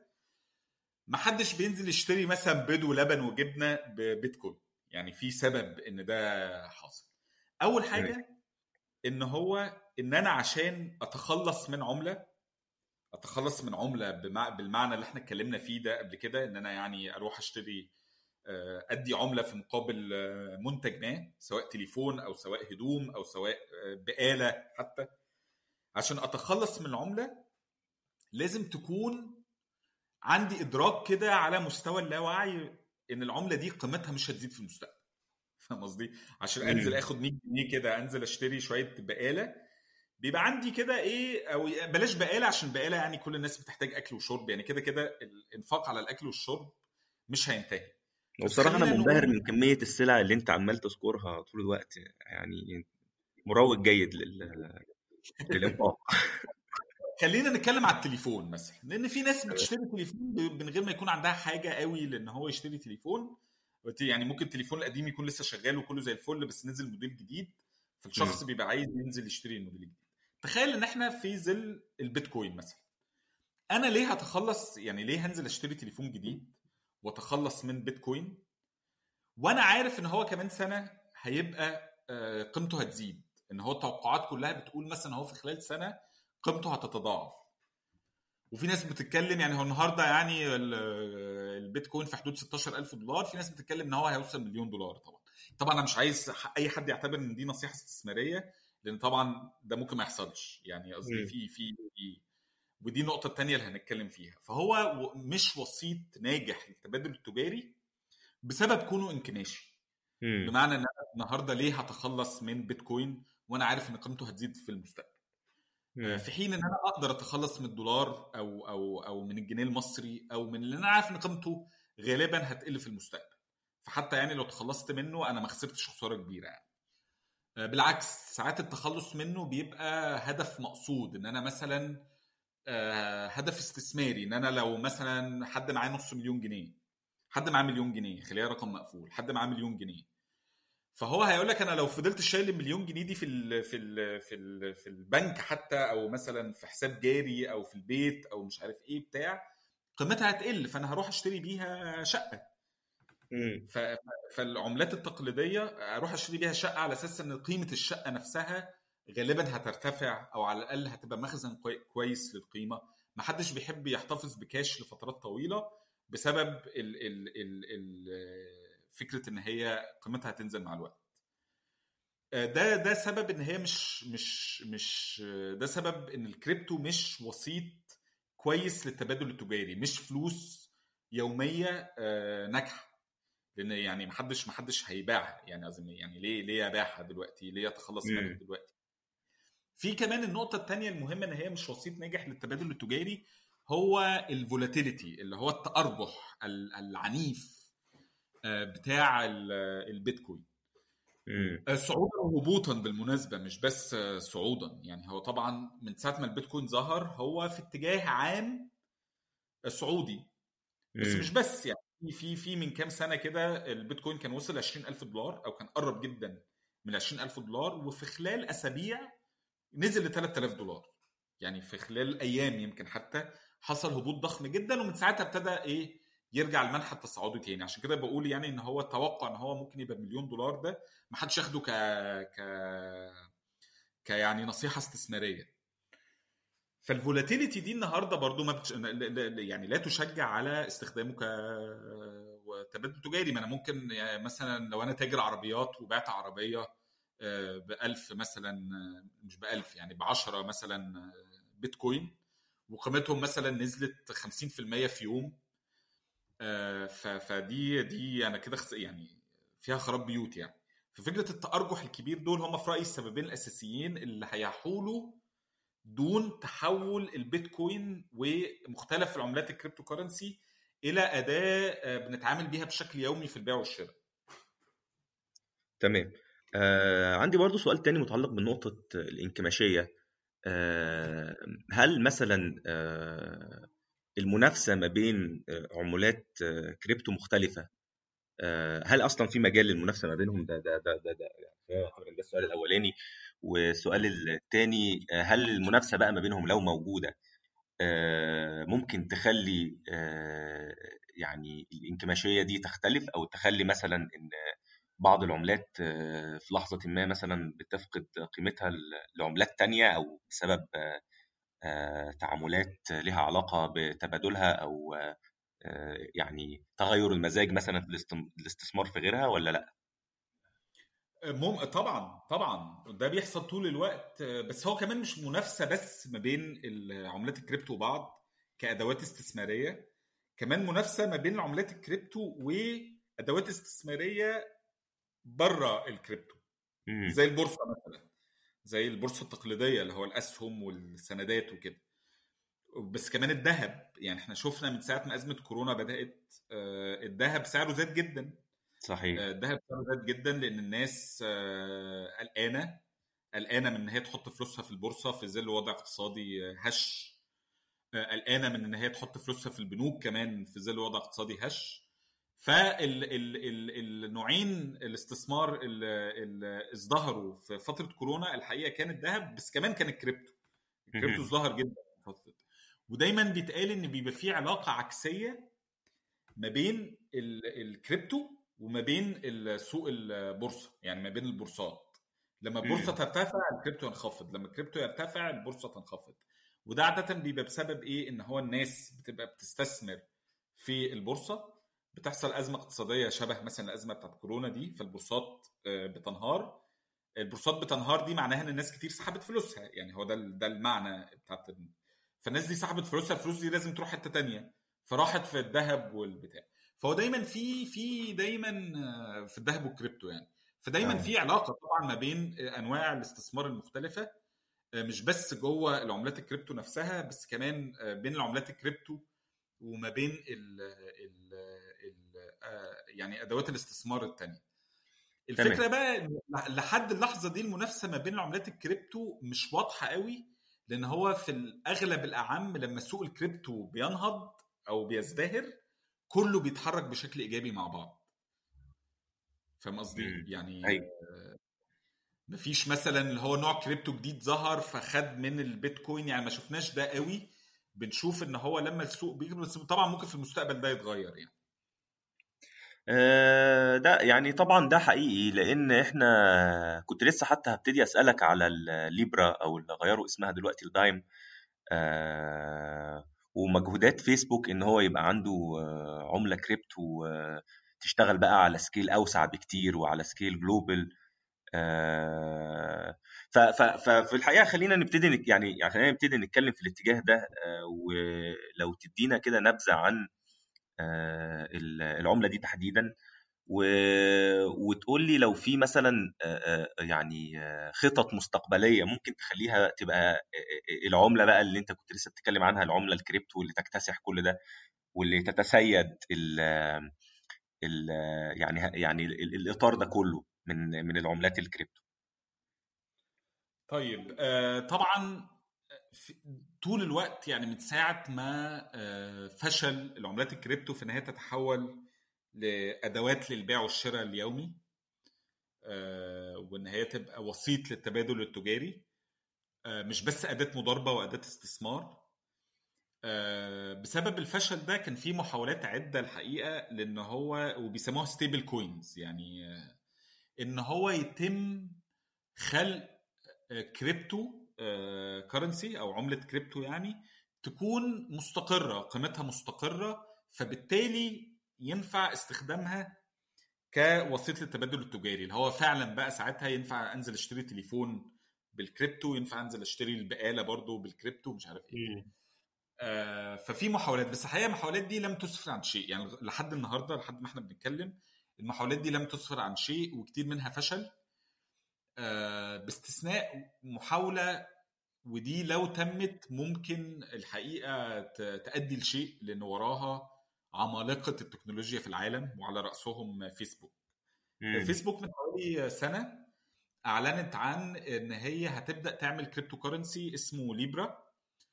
ما حدش بينزل يشتري مثلا بيض ولبن وجبنه ببيتكوين يعني في سبب ان ده حاصل اول حاجه ان هو ان انا عشان اتخلص من عمله اتخلص من عمله بمع... بالمعنى اللي احنا اتكلمنا فيه ده قبل كده ان انا يعني اروح اشتري آه، ادي عمله في مقابل آه، منتج ما سواء تليفون او سواء هدوم او سواء آه، بآلة حتى عشان اتخلص من العمله لازم تكون عندي ادراك كده على مستوى اللاوعي ان العمله دي قيمتها مش هتزيد في المستقبل فاهم قصدي عشان انزل اخد 100 جنيه كده انزل اشتري شويه بقاله بيبقى عندي كده ايه او بلاش بقاله عشان بقاله يعني كل الناس بتحتاج اكل وشرب يعني كده كده الانفاق على الاكل والشرب مش هينتهي وبصراحه انا منبهر من كميه السلع اللي انت عمال تذكرها طول الوقت يعني مروج جيد لل... للانفاق خلينا نتكلم على التليفون مثلا لان في ناس بتشتري تليفون من غير ما يكون عندها حاجه قوي لان هو يشتري تليفون يعني ممكن التليفون القديم يكون لسه شغال وكله زي الفل بس نزل موديل جديد فالشخص بيبقى عايز ينزل يشتري الموديل الجديد تخيل ان احنا في ظل البيتكوين مثلا انا ليه هتخلص يعني ليه هنزل اشتري تليفون جديد واتخلص من بيتكوين وانا عارف ان هو كمان سنه هيبقى قيمته هتزيد ان هو التوقعات كلها بتقول مثلا هو في خلال سنه قيمته هتتضاعف وفي ناس بتتكلم يعني هو النهارده يعني البيتكوين في حدود 16000 دولار في ناس بتتكلم ان هو هيوصل مليون دولار طبعا طبعا انا مش عايز اي حد يعتبر ان دي نصيحه استثماريه لان طبعا ده ممكن ما يحصلش يعني قصدي في في ودي النقطه الثانيه اللي هنتكلم فيها فهو مش وسيط ناجح للتبادل التجاري بسبب كونه انكماشي بمعنى ان انا النهارده ليه هتخلص من بيتكوين وانا عارف ان قيمته هتزيد في المستقبل في حين ان انا اقدر اتخلص من الدولار او او او من الجنيه المصري او من اللي انا عارف ان قيمته غالبا هتقل في المستقبل فحتى يعني لو تخلصت منه انا ما خسرتش خساره كبيره يعني بالعكس ساعات التخلص منه بيبقى هدف مقصود ان انا مثلا هدف استثماري ان انا لو مثلا حد معاه نص مليون جنيه حد معاه مليون جنيه خليها رقم مقفول حد معاه مليون جنيه فهو هيقول لك انا لو فضلت شايل المليون جنيه دي في ال في ال في ال في البنك حتى او مثلا في حساب جاري او في البيت او مش عارف ايه بتاع قيمتها هتقل فانا هروح اشتري بيها شقه فالعملات التقليديه اروح اشتري بيها شقه على اساس ان قيمه الشقه نفسها غالبا هترتفع او على الاقل هتبقى مخزن كويس للقيمه ما حدش بيحب يحتفظ بكاش لفترات طويله بسبب ال ال ال ال فكره ان هي قيمتها هتنزل مع الوقت ده ده سبب ان هي مش مش مش ده سبب ان الكريبتو مش وسيط كويس للتبادل التجاري مش فلوس يوميه ناجحه لان يعني محدش محدش هيبيعها يعني اظن يعني ليه ليه ابيعها دلوقتي ليه اتخلص منها دلوقتي في كمان النقطه الثانيه المهمه ان هي مش وسيط ناجح للتبادل التجاري هو الفولاتيليتي اللي هو التارجح العنيف بتاع البيتكوين صعودا وهبوطا بالمناسبه مش بس صعودا يعني هو طبعا من ساعه ما البيتكوين ظهر هو في اتجاه عام صعودي بس مش بس يعني في في من كام سنه كده البيتكوين كان وصل 20000 دولار او كان قرب جدا من 20000 دولار وفي خلال اسابيع نزل ل 3000 دولار يعني في خلال ايام يمكن حتى حصل هبوط ضخم جدا ومن ساعتها ابتدى ايه يرجع المنحى التصاعدي تاني عشان كده بقول يعني ان هو التوقع ان هو ممكن يبقى مليون دولار ده ما حدش ياخده ك ك ك يعني نصيحه استثماريه فالفولاتيليتي دي النهارده برضو ما بتش... يعني لا تشجع على استخدامه ك تبادل تجاري ما انا ممكن يعني مثلا لو انا تاجر عربيات وبعت عربيه ب 1000 مثلا مش ب 1000 يعني ب 10 مثلا بيتكوين وقيمتهم مثلا نزلت 50% في يوم فدي دي انا كده يعني فيها خراب بيوت يعني ففكره التارجح الكبير دول هم في رايي السببين الاساسيين اللي هيحولوا دون تحول البيتكوين ومختلف العملات الكريبتو كرنسي الى اداه بنتعامل بيها بشكل يومي في البيع والشراء. تمام. آه عندي برضو سؤال تاني متعلق بنقطة الانكماشية. آه هل مثلا آه المنافسة ما بين عملات كريبتو مختلفة هل اصلا في مجال للمنافسه ما بينهم ده ده ده ده, ده يعني ده السؤال الاولاني والسؤال الثاني هل المنافسه بقى ما بينهم لو موجوده ممكن تخلي يعني الانكماشيه دي تختلف او تخلي مثلا ان بعض العملات في لحظه ما مثلا بتفقد قيمتها لعملات تانية او بسبب تعاملات لها علاقه بتبادلها او يعني تغير المزاج مثلا في الاستثمار في غيرها ولا لا؟ مم طبعا طبعا ده بيحصل طول الوقت بس هو كمان مش منافسه بس ما بين العملات الكريبتو وبعض كادوات استثماريه كمان منافسه ما بين العملات الكريبتو وادوات استثماريه بره الكريبتو مم. زي البورصه مثلا زي البورصه التقليديه اللي هو الاسهم والسندات وكده بس كمان الذهب يعني احنا شفنا من ساعه ما ازمه كورونا بدات الذهب سعره زاد جدا صحيح الذهب سعره زاد جدا لان الناس قلقانه قلقانه من ان هي تحط فلوسها في البورصه في ظل وضع اقتصادي هش قلقانه من ان هي تحط فلوسها في البنوك كمان في ظل وضع اقتصادي هش فالنوعين الاستثمار اللي ازدهروا في فتره كورونا الحقيقه كان الذهب بس كمان كان الكريبتو الكريبتو ازدهر جدا في فتره ودايما بيتقال ان بيبقى في علاقه عكسيه ما بين الكريبتو وما بين سوق البورصه يعني ما بين البورصات لما البورصه ترتفع الكريبتو ينخفض لما الكريبتو يرتفع البورصه تنخفض وده عاده بيبقى بسبب ايه ان هو الناس بتبقى بتستثمر في البورصه بتحصل ازمه اقتصاديه شبه مثلا الازمه بتاعت كورونا دي فالبورصات بتنهار البورصات بتنهار دي معناها ان الناس كتير سحبت فلوسها يعني هو ده ده المعنى بتاعت فالناس دي سحبت فلوسها الفلوس دي لازم تروح حته تانية فراحت في الذهب والبتاع فهو دايما في في دايما في الذهب والكريبتو يعني فدايما في علاقه طبعا ما بين انواع الاستثمار المختلفه مش بس جوه العملات الكريبتو نفسها بس كمان بين العملات الكريبتو وما بين ال ال ال يعني ادوات الاستثمار الثانيه الفكره بقى لحد اللحظه دي المنافسه ما بين العملات الكريبتو مش واضحه قوي لان هو في الاغلب الاعم لما سوق الكريبتو بينهض او بيزدهر كله بيتحرك بشكل ايجابي مع بعض فاهم قصدي يعني أيوة. مفيش مثلا اللي هو نوع كريبتو جديد ظهر فخد من البيتكوين يعني ما شفناش ده قوي بنشوف ان هو لما السوق بيجري بس طبعا ممكن في المستقبل ده يتغير يعني ده يعني طبعا ده حقيقي لان احنا كنت لسه حتى هبتدي اسالك على الليبرا او اللي غيروا اسمها دلوقتي الدايم ومجهودات فيسبوك ان هو يبقى عنده عمله كريبتو تشتغل بقى على سكيل اوسع بكتير وعلى سكيل جلوبال ففي الحقيقه خلينا نبتدي يعني يعني خلينا نبتدي نتكلم في الاتجاه ده ولو تدينا كده نبذه عن العمله دي تحديدا و... وتقول لي لو في مثلا يعني خطط مستقبليه ممكن تخليها تبقى العمله بقى اللي انت كنت لسه بتتكلم عنها العمله الكريبتو اللي تكتسح كل ده واللي تتسيد ال... ال... يعني يعني الاطار ده كله من من العملات الكريبتو طيب طبعا طول الوقت يعني من ساعه ما فشل العملات الكريبتو في ان هي تتحول لادوات للبيع والشراء اليومي وان هي تبقى وسيط للتبادل التجاري مش بس اداه مضاربه واداه استثمار بسبب الفشل ده كان في محاولات عده الحقيقه لان هو وبيسموها ستيبل كوينز يعني ان هو يتم خلق كريبتو كرنسي او عمله كريبتو يعني تكون مستقره قيمتها مستقره فبالتالي ينفع استخدامها كوسيله للتبادل التجاري اللي هو فعلا بقى ساعتها ينفع انزل اشتري تليفون بالكريبتو ينفع انزل اشتري البقاله برضو بالكريبتو مش عارف ايه آه ففي محاولات بس الحقيقه المحاولات دي لم تسفر عن شيء يعني لحد النهارده لحد ما احنا بنتكلم المحاولات دي لم تسفر عن شيء وكتير منها فشل آه باستثناء محاوله ودي لو تمت ممكن الحقيقه تؤدي لشيء لان وراها عمالقه التكنولوجيا في العالم وعلى راسهم فيسبوك مم. فيسبوك من حوالي سنه اعلنت عن ان هي هتبدا تعمل كريبتو كورنسي اسمه ليبرا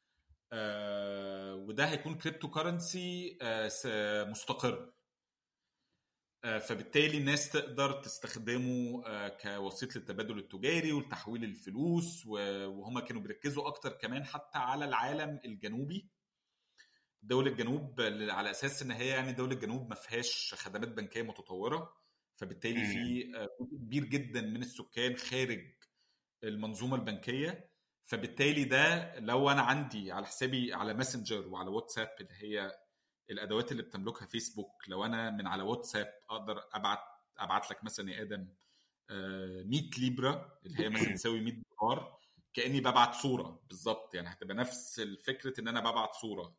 آه وده هيكون كريبتو كورنسي آه مستقر آه فبالتالي الناس تقدر تستخدمه آه كوسيله للتبادل التجاري ولتحويل الفلوس وهم كانوا بيركزوا اكتر كمان حتى على العالم الجنوبي دول الجنوب على اساس ان هي يعني دول الجنوب ما فيهاش خدمات بنكيه متطوره فبالتالي في جزء كبير جدا من السكان خارج المنظومه البنكيه فبالتالي ده لو انا عندي على حسابي على ماسنجر وعلى واتساب اللي هي الادوات اللي بتملكها فيسبوك لو انا من على واتساب اقدر ابعت ابعت لك مثلا يا ادم 100 ليبرا اللي هي مثلا تساوي 100 دولار كاني ببعت صوره بالظبط يعني هتبقى نفس الفكره ان انا ببعت صوره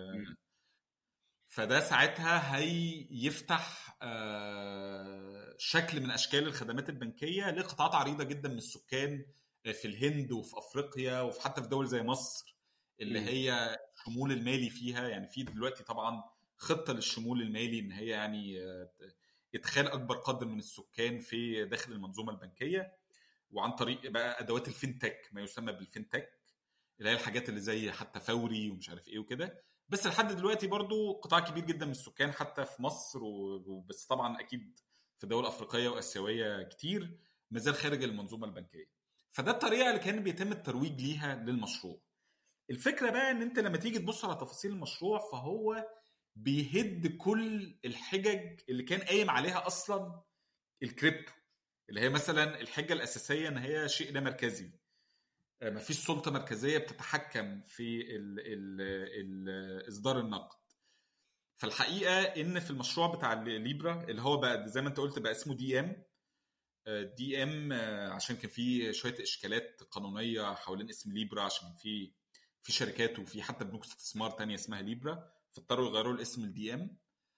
فده ساعتها هيفتح شكل من اشكال الخدمات البنكيه لقطاعات عريضه جدا من السكان في الهند وفي افريقيا وفي حتى في دول زي مصر اللي هي الشمول المالي فيها يعني في دلوقتي طبعا خطه للشمول المالي ان هي يعني ادخال اكبر قدر من السكان في داخل المنظومه البنكيه وعن طريق بقى ادوات الفinتك ما يسمى بالفinتك اللي هي الحاجات اللي زي حتى فوري ومش عارف ايه وكده بس لحد دلوقتي برضو قطاع كبير جدا من السكان حتى في مصر وبس طبعا اكيد في دول افريقيه واسيويه كتير مازال خارج المنظومه البنكيه فده الطريقه اللي كان بيتم الترويج ليها للمشروع الفكره بقى ان انت لما تيجي تبص على تفاصيل المشروع فهو بيهد كل الحجج اللي كان قايم عليها اصلا الكريبتو اللي هي مثلا الحجه الاساسيه ان هي شيء لا مركزي ما فيش سلطه مركزيه بتتحكم في ال ال ال اصدار النقد فالحقيقه ان في المشروع بتاع ليبرا اللي هو بقى زي ما انت قلت بقى اسمه دي ام دي ام عشان كان في شويه اشكالات قانونيه حوالين اسم ليبرا عشان في في شركات وفي حتى بنوك استثمار تانية اسمها ليبرا فاضطروا يغيروا الاسم لدي ام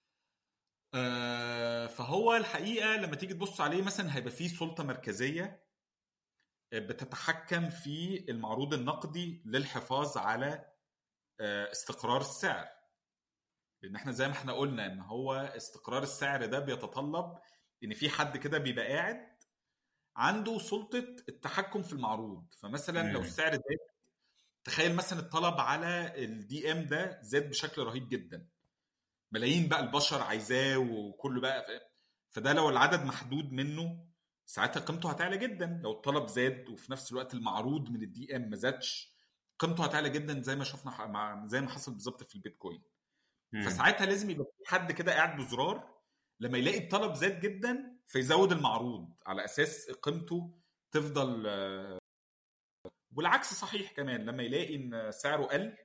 فهو الحقيقه لما تيجي تبص عليه مثلا هيبقى فيه سلطه مركزيه بتتحكم في المعروض النقدي للحفاظ على استقرار السعر لان احنا زي ما احنا قلنا ان هو استقرار السعر ده بيتطلب ان في حد كده بيبقى قاعد عنده سلطه التحكم في المعروض فمثلا لو السعر زاد تخيل مثلا الطلب على الدي ام ده زاد بشكل رهيب جدا ملايين بقى البشر عايزاه وكله بقى فده لو العدد محدود منه ساعتها قيمته هتعلى جدا لو الطلب زاد وفي نفس الوقت المعروض من الدي ام ما زادش قيمته هتعلى جدا زي ما شفنا مع زي ما حصل بالظبط في البيتكوين فساعتها لازم يبقى في حد كده قاعد بزرار لما يلاقي الطلب زاد جدا فيزود المعروض على اساس قيمته تفضل والعكس صحيح كمان لما يلاقي ان سعره قل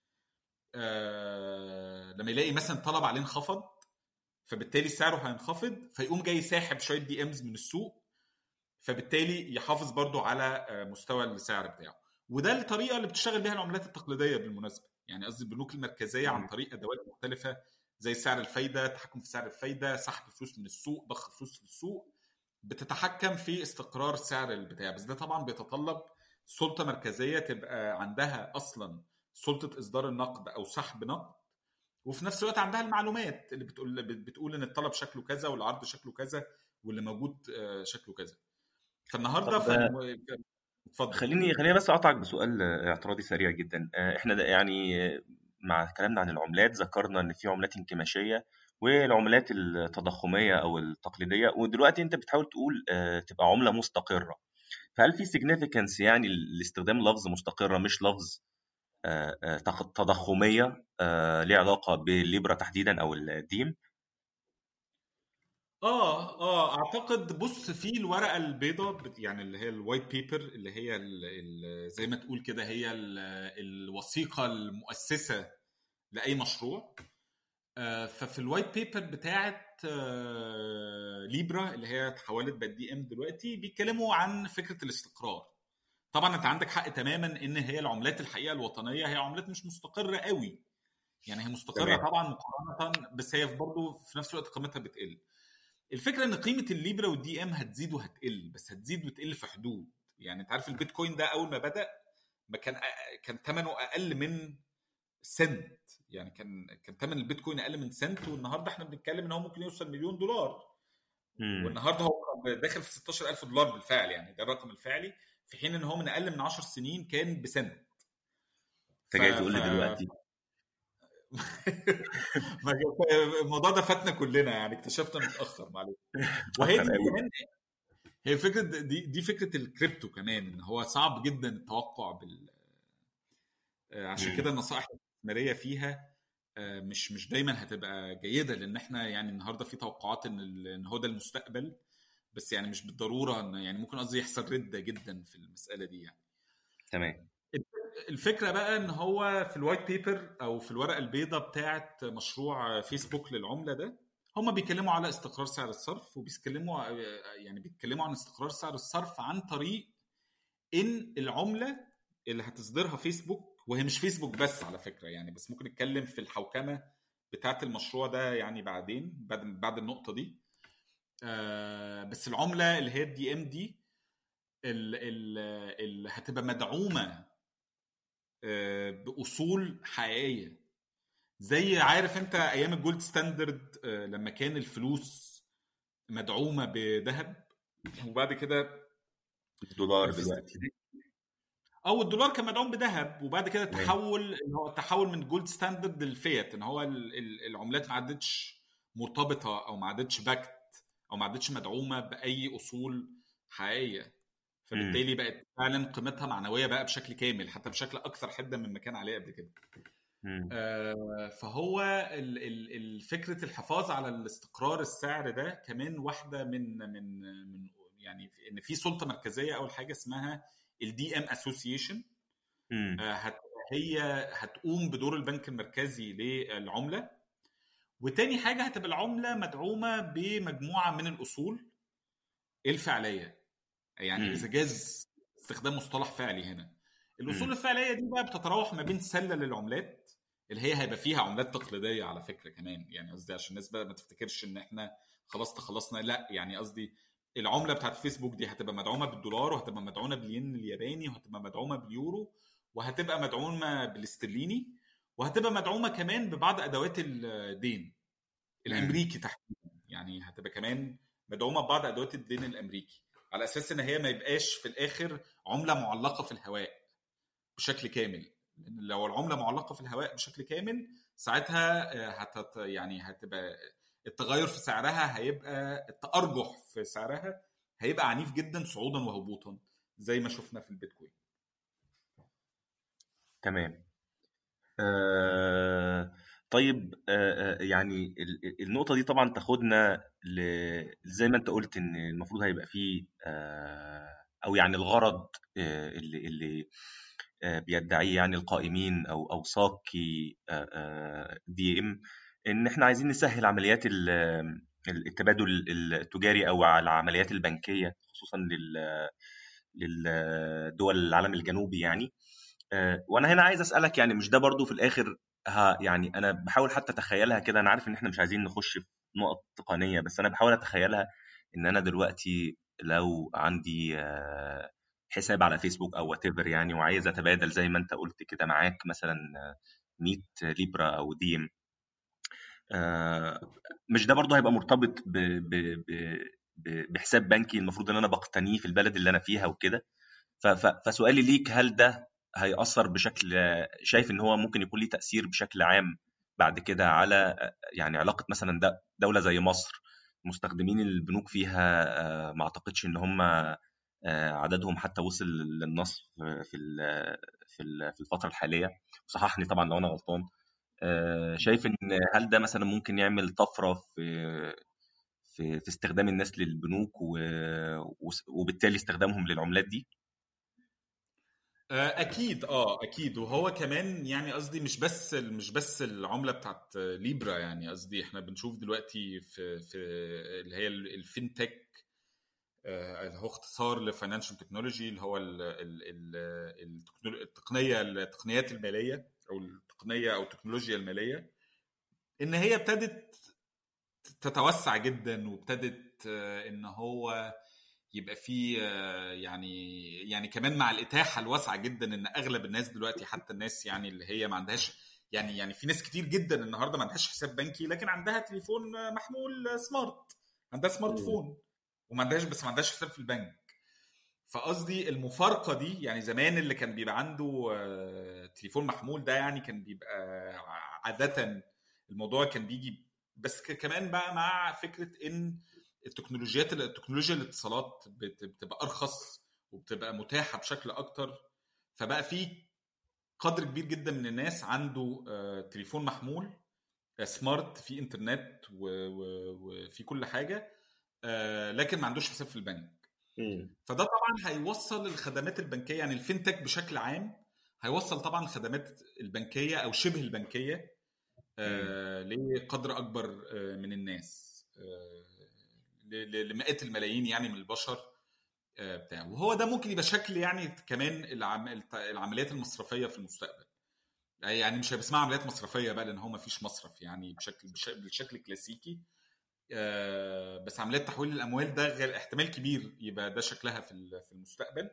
آه لما يلاقي مثلا طلب عليه انخفض فبالتالي سعره هينخفض فيقوم جاي ساحب شويه دي امز من السوق فبالتالي يحافظ برضو على مستوى السعر بتاعه وده الطريقه اللي بتشتغل بيها العملات التقليديه بالمناسبه يعني قصدي البنوك المركزيه عن طريق ادوات مختلفه زي سعر الفايده تحكم في سعر الفايده سحب فلوس من السوق ضخ فلوس في السوق بتتحكم في استقرار سعر البتاع بس ده طبعا بيتطلب سلطه مركزيه تبقى عندها اصلا سلطه اصدار النقد او سحب نقد وفي نفس الوقت عندها المعلومات اللي بتقول بتقول ان الطلب شكله كذا والعرض شكله كذا واللي موجود شكله كذا فالنهارده اتفضل خليني خليني بس اقطعك بسؤال اعتراضي سريع جدا احنا يعني مع كلامنا عن العملات ذكرنا ان في عملات انكماشيه والعملات التضخميه او التقليديه ودلوقتي انت بتحاول تقول تبقى عمله مستقره فهل في significance يعني لاستخدام لفظ مستقره مش لفظ تضخميه ليها علاقه بالليبرا تحديدا او الديم اه اه اعتقد بص في الورقه البيضاء يعني اللي هي الوايت بيبر اللي هي ال ال زي ما تقول كده هي ال الوثيقه المؤسسه لاي مشروع آه ففي الوايت بيبر بتاعه آه ليبرا اللي هي اتحولت بقت دي ام دلوقتي بيتكلموا عن فكره الاستقرار طبعا انت عندك حق تماما ان هي العملات الحقيقه الوطنيه هي عملات مش مستقره قوي يعني هي مستقره تمام. طبعا مقارنه بس هي برضه في نفس الوقت قيمتها بتقل الفكره ان قيمه الليبرا والدي ام هتزيد وهتقل بس هتزيد وتقل في حدود يعني انت عارف البيتكوين ده اول ما بدا ما كان كان ثمنه اقل من سنت يعني كان كان ثمن البيتكوين اقل من سنت والنهارده احنا بنتكلم ان هو ممكن يوصل مليون دولار مم. والنهارده هو داخل في 16000 دولار بالفعل يعني ده الرقم الفعلي في حين ان هو من اقل من 10 سنين كان بسنت انت جاي ف- تقول لي ف- دلوقتي ما- الموضوع ده فاتنا كلنا يعني اكتشفنا متاخر معلش وهي دي أوي. كمان هي فكره دي دي فكره الكريبتو كمان ان هو صعب جدا التوقع بال آه، عشان مم. كده النصائح الاستثماريه فيها آه، مش مش دايما هتبقى جيده لان احنا يعني النهارده في توقعات ان ال- ان هو ده المستقبل بس يعني مش بالضروره ان يعني ممكن قصدي يحصل رده جدا في المساله دي يعني تمام الفكره بقى ان هو في الوايت بيبر او في الورقه البيضاء بتاعه مشروع فيسبوك للعمله ده هم بيتكلموا على استقرار سعر الصرف وبيتكلموا يعني بيتكلموا عن استقرار سعر الصرف عن طريق ان العمله اللي هتصدرها فيسبوك وهي مش فيسبوك بس على فكره يعني بس ممكن نتكلم في الحوكمه بتاعه المشروع ده يعني بعدين بعد بعد النقطه دي آه بس العمله اللي هي الدي ام دي اللي هتبقى مدعومه آه، باصول حقيقيه زي عارف انت ايام الجولد ستاندرد آه، لما كان الفلوس مدعومه بذهب وبعد كده الدولار في- دلوقتي او الدولار كان مدعوم بذهب وبعد كده تمام. تحول ان هو تحول من جولد ستاندرد للفيات ان هو ال- ال- العملات ما عادتش مرتبطه او ما عادتش باكت او ما عادتش مدعومه باي اصول حقيقيه فبالتالي بقت فعلا قيمتها معنويه بقى بشكل كامل حتى بشكل اكثر حده مما كان عليه قبل كده مم. آه، فهو ال- ال- ال- فكره الحفاظ على الاستقرار السعر ده كمان واحده من من من يعني في- ان في سلطه مركزيه اول حاجه اسمها الدي ام اسوسيشن مم. هي هتقوم بدور البنك المركزي للعمله وتاني حاجه هتبقى العمله مدعومه بمجموعه من الاصول الفعليه يعني مم. اذا جاز استخدام مصطلح فعلي هنا الاصول مم. الفعليه دي بقى بتتراوح ما بين سله للعملات اللي هي هيبقى فيها عملات تقليديه على فكره كمان يعني قصدي عشان الناس بقى ما تفتكرش ان احنا خلاص تخلصنا لا يعني قصدي العمله بتاعت فيسبوك دي هتبقى مدعومه بالدولار وهتبقى مدعومه بالين الياباني وهتبقى مدعومه باليورو وهتبقى مدعومه بالاسترليني وهتبقى مدعومه كمان ببعض ادوات الدين الامريكي تحديدا يعني هتبقى كمان مدعومه ببعض ادوات الدين الامريكي على اساس ان هي ما يبقاش في الاخر عمله معلقه في الهواء بشكل كامل لان لو العمله معلقه في الهواء بشكل كامل ساعتها آه، هتت يعني هتبقى التغير في سعرها هيبقى التارجح في سعرها هيبقى عنيف جدا صعودا وهبوطا زي ما شفنا في البيتكوين تمام آه طيب آه آه، يعني ال- ال- النقطة دي طبعا تاخدنا ل- زي ما انت قلت ان المفروض هيبقى فيه آه او يعني الغرض آه اللي اللي آه بيدعيه يعني القائمين او او ساقي دي ام ان احنا عايزين نسهل عمليات ال- ال- التبادل التجاري او العمليات البنكية خصوصا لل للدول العالم الجنوبي يعني آه، وانا هنا عايز اسالك يعني مش ده برضو في الاخر ها يعني انا بحاول حتى اتخيلها كده انا عارف ان احنا مش عايزين نخش في نقط تقنيه بس انا بحاول اتخيلها ان انا دلوقتي لو عندي آه، حساب على فيسبوك او وات يعني وعايز اتبادل زي ما انت قلت كده معاك مثلا آه، 100 ليبرا او ديم آه، مش ده برضه هيبقى مرتبط ب ب ب ب- بحساب بنكي المفروض ان انا بقتنيه في البلد اللي انا فيها وكده ف- ف- فسؤالي ليك هل ده هيأثر بشكل شايف ان هو ممكن يكون ليه تأثير بشكل عام بعد كده على يعني علاقة مثلا ده دولة زي مصر مستخدمين البنوك فيها آه، ما اعتقدش ان هم آه، عددهم حتى وصل للنصف في ال- في ال- في الفترة الحالية صححني طبعا لو انا غلطان آه، شايف ان هل ده مثلا ممكن يعمل طفرة في في, في استخدام الناس للبنوك و... وبالتالي استخدامهم للعملات دي آه، اكيد اه اكيد وهو كمان يعني قصدي مش بس مش بس العمله بتاعت ليبرا يعني قصدي احنا بنشوف دلوقتي في في اللي هي الفينتك اللي هو اختصار لفاينانشال تكنولوجي اللي هو ال ال التقنيه التقنيات الماليه او التقنيه او التكنولوجيا الماليه ان هي ابتدت تتوسع جدا وابتدت ان هو يبقى في يعني يعني كمان مع الاتاحه الواسعه جدا ان اغلب الناس دلوقتي حتى الناس يعني اللي هي ما عندهاش يعني يعني في ناس كتير جدا النهارده ما عندهاش حساب بنكي لكن عندها تليفون محمول سمارت عندها سمارت فون وما عندهاش بس ما عندهاش حساب في البنك فقصدي المفارقه دي يعني زمان اللي كان بيبقى عنده تليفون محمول ده يعني كان بيبقى عاده الموضوع كان بيجي بس كمان بقى مع فكره ان التكنولوجيات التكنولوجيا الاتصالات بتبقى ارخص وبتبقى متاحه بشكل اكتر فبقى في قدر كبير جدا من الناس عنده تليفون محمول سمارت فيه انترنت وفي كل حاجه لكن ما عندوش حساب في البنك فده طبعا هيوصل الخدمات البنكيه يعني الفينتك بشكل عام هيوصل طبعا الخدمات البنكيه او شبه البنكيه لقدر اكبر من الناس لمئات الملايين يعني من البشر بتاع وهو ده ممكن يبقى شكل يعني كمان العمليات المصرفيه في المستقبل يعني مش هيبقى اسمها عمليات مصرفيه بقى لان هو ما فيش مصرف يعني بشكل بالشكل الكلاسيكي بس عمليات تحويل الاموال ده احتمال كبير يبقى ده شكلها في في المستقبل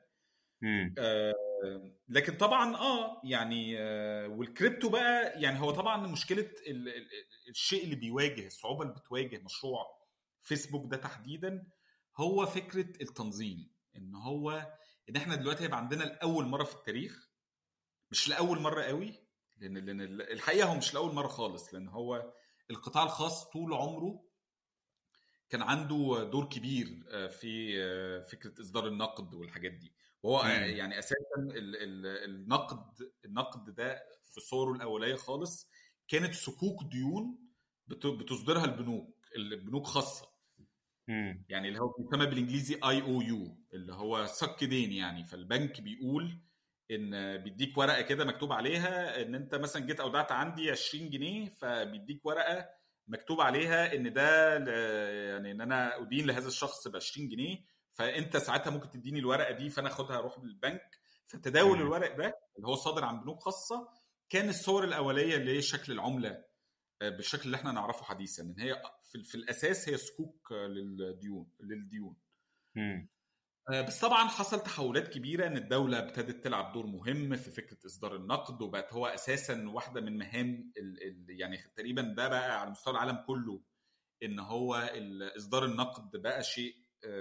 لكن طبعا اه يعني والكريبتو بقى يعني هو طبعا مشكله الشيء اللي بيواجه الصعوبه اللي بتواجه مشروع فيسبوك ده تحديدا هو فكره التنظيم ان هو ان احنا دلوقتي هيبقى عندنا لاول مره في التاريخ مش لاول مره قوي لان لان الحقيقه هو مش لاول مره خالص لان هو القطاع الخاص طول عمره كان عنده دور كبير في فكره اصدار النقد والحاجات دي وهو يعني اساسا النقد النقد ده في صوره الاوليه خالص كانت صكوك ديون بتصدرها البنوك البنوك خاصه يعني اللي هو بيسمى بالانجليزي اي او يو اللي هو صك دين يعني فالبنك بيقول ان بيديك ورقه كده مكتوب عليها ان انت مثلا جيت اودعت عندي 20 جنيه فبيديك ورقه مكتوب عليها ان ده يعني ان انا ادين لهذا الشخص ب 20 جنيه فانت ساعتها ممكن تديني الورقه دي فانا اخدها اروح بالبنك فتداول الورق ده اللي هو صادر عن بنوك خاصه كان الصور الاوليه لشكل العمله بالشكل اللي احنا نعرفه حديثا ان هي في, في الاساس هي صكوك للديون للديون بس طبعا حصل تحولات كبيره ان الدوله ابتدت تلعب دور مهم في فكره اصدار النقد وبقت هو اساسا واحده من مهام ال ال يعني تقريبا ده بقى على مستوى العالم كله ان هو اصدار النقد بقى شيء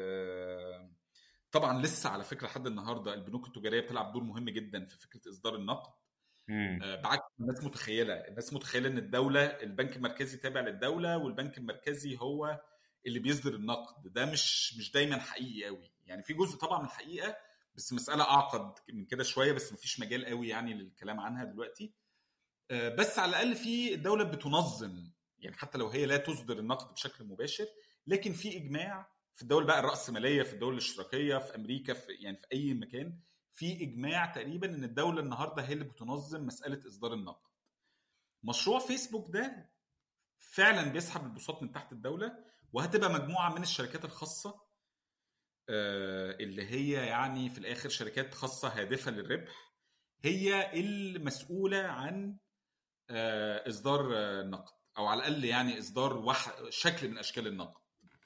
طبعا لسه على فكره لحد النهارده البنوك التجاريه بتلعب دور مهم جدا في فكره اصدار النقد بعكس الناس متخيله الناس متخيله ان الدوله البنك المركزي تابع للدوله والبنك المركزي هو اللي بيصدر النقد ده مش مش دايما حقيقي قوي يعني في جزء طبعا من الحقيقه بس مساله اعقد من كده شويه بس مفيش مجال قوي يعني للكلام عنها دلوقتي بس على الاقل في الدوله بتنظم يعني حتى لو هي لا تصدر النقد بشكل مباشر لكن في اجماع في الدول بقى الراسماليه في الدول الاشتراكيه في امريكا في يعني في اي مكان في اجماع تقريبا ان الدوله النهارده هي اللي بتنظم مساله اصدار النقد مشروع فيسبوك ده فعلا بيسحب البساط من تحت الدوله وهتبقى مجموعه من الشركات الخاصه اللي هي يعني في الاخر شركات خاصه هادفه للربح هي المسؤوله عن اصدار النقد او على الاقل يعني اصدار وح... شكل من اشكال النقد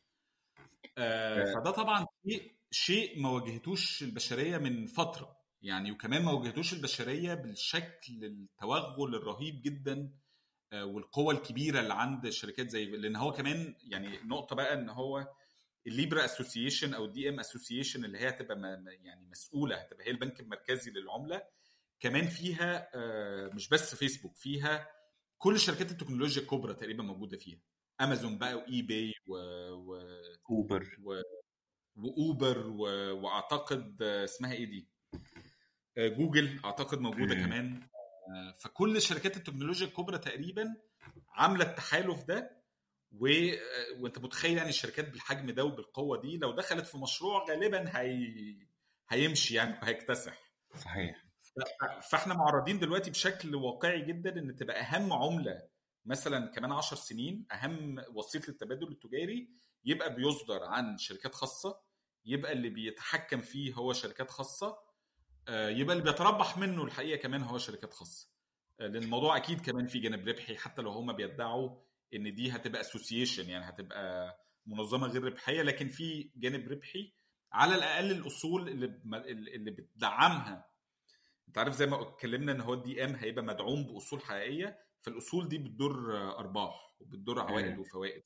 فده طبعا شيء شيء ما واجهتوش البشريه من فتره يعني وكمان ما واجهتوش البشريه بالشكل التوغل الرهيب جدا والقوة الكبيرة اللي عند شركات زي لأن هو كمان يعني نقطة بقى إن هو الليبرا اسوسيشن أو الدي ام اسوسيشن اللي هي هتبقى يعني مسؤولة هتبقى هي البنك المركزي للعملة كمان فيها مش بس فيسبوك فيها كل شركات التكنولوجيا الكبرى تقريبا موجودة فيها امازون بقى واي باي و... و... اوبر و... واوبر و... واعتقد اسمها ايه دي جوجل اعتقد موجوده مم. كمان فكل شركات التكنولوجيا الكبرى تقريبا عامله التحالف ده و... وانت متخيل يعني الشركات بالحجم ده وبالقوه دي لو دخلت في مشروع غالبا هي... هيمشي يعني وهيكتسح صحيح فاحنا معرضين دلوقتي بشكل واقعي جدا ان تبقى اهم عمله مثلا كمان 10 سنين اهم وسيله التبادل التجاري يبقى بيصدر عن شركات خاصه يبقى اللي بيتحكم فيه هو شركات خاصه يبقى اللي بيتربح منه الحقيقه كمان هو شركات خاصه لان الموضوع اكيد كمان في جانب ربحي حتى لو هم بيدعوا ان دي هتبقى اسوسيشن يعني هتبقى منظمه غير ربحيه لكن في جانب ربحي على الاقل الاصول اللي اللي بتدعمها انت عارف زي ما اتكلمنا ان هو الدي ام هيبقى مدعوم باصول حقيقيه فالاصول دي بتدر ارباح وبتدر عوائد وفوائد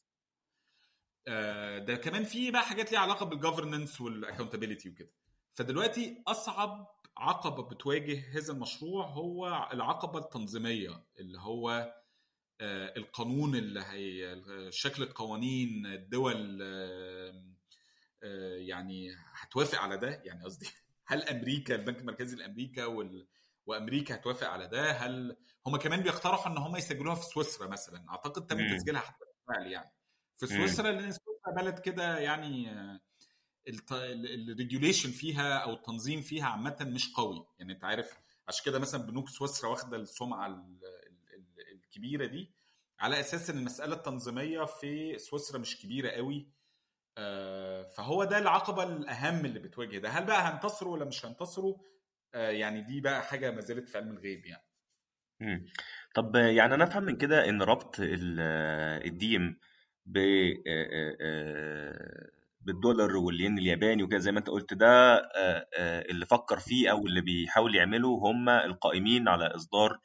ده كمان في بقى حاجات ليها علاقه بالجفرننس والاكونتابيلتي وكده فدلوقتي اصعب عقبه بتواجه هذا المشروع هو العقبه التنظيميه اللي هو القانون اللي هي شكل القوانين الدول يعني هتوافق على ده يعني قصدي هل امريكا البنك المركزي الامريكا وال... وامريكا هتوافق على ده هل هم كمان بيقترحوا ان هم يسجلوها في سويسرا مثلا اعتقد تم تسجيلها حتى بالفعل يعني في سويسرا لان سويسرا بلد كده يعني الريجوليشن فيها او التنظيم فيها عامه مش قوي يعني انت عارف عشان كده مثلا بنوك سويسرا واخده السمعه الكبيره دي على اساس ان المساله التنظيميه في سويسرا مش كبيره قوي فهو ده العقبه الاهم اللي بتواجه ده هل بقى هنتصروا ولا مش هنتصروا يعني دي بقى حاجه ما زالت في علم الغيب يعني مم. طب يعني انا افهم من كده ان ربط الديم ب بالدولار والين الياباني وكده زي ما انت قلت ده اللي فكر فيه او اللي بيحاول يعمله هم القائمين على اصدار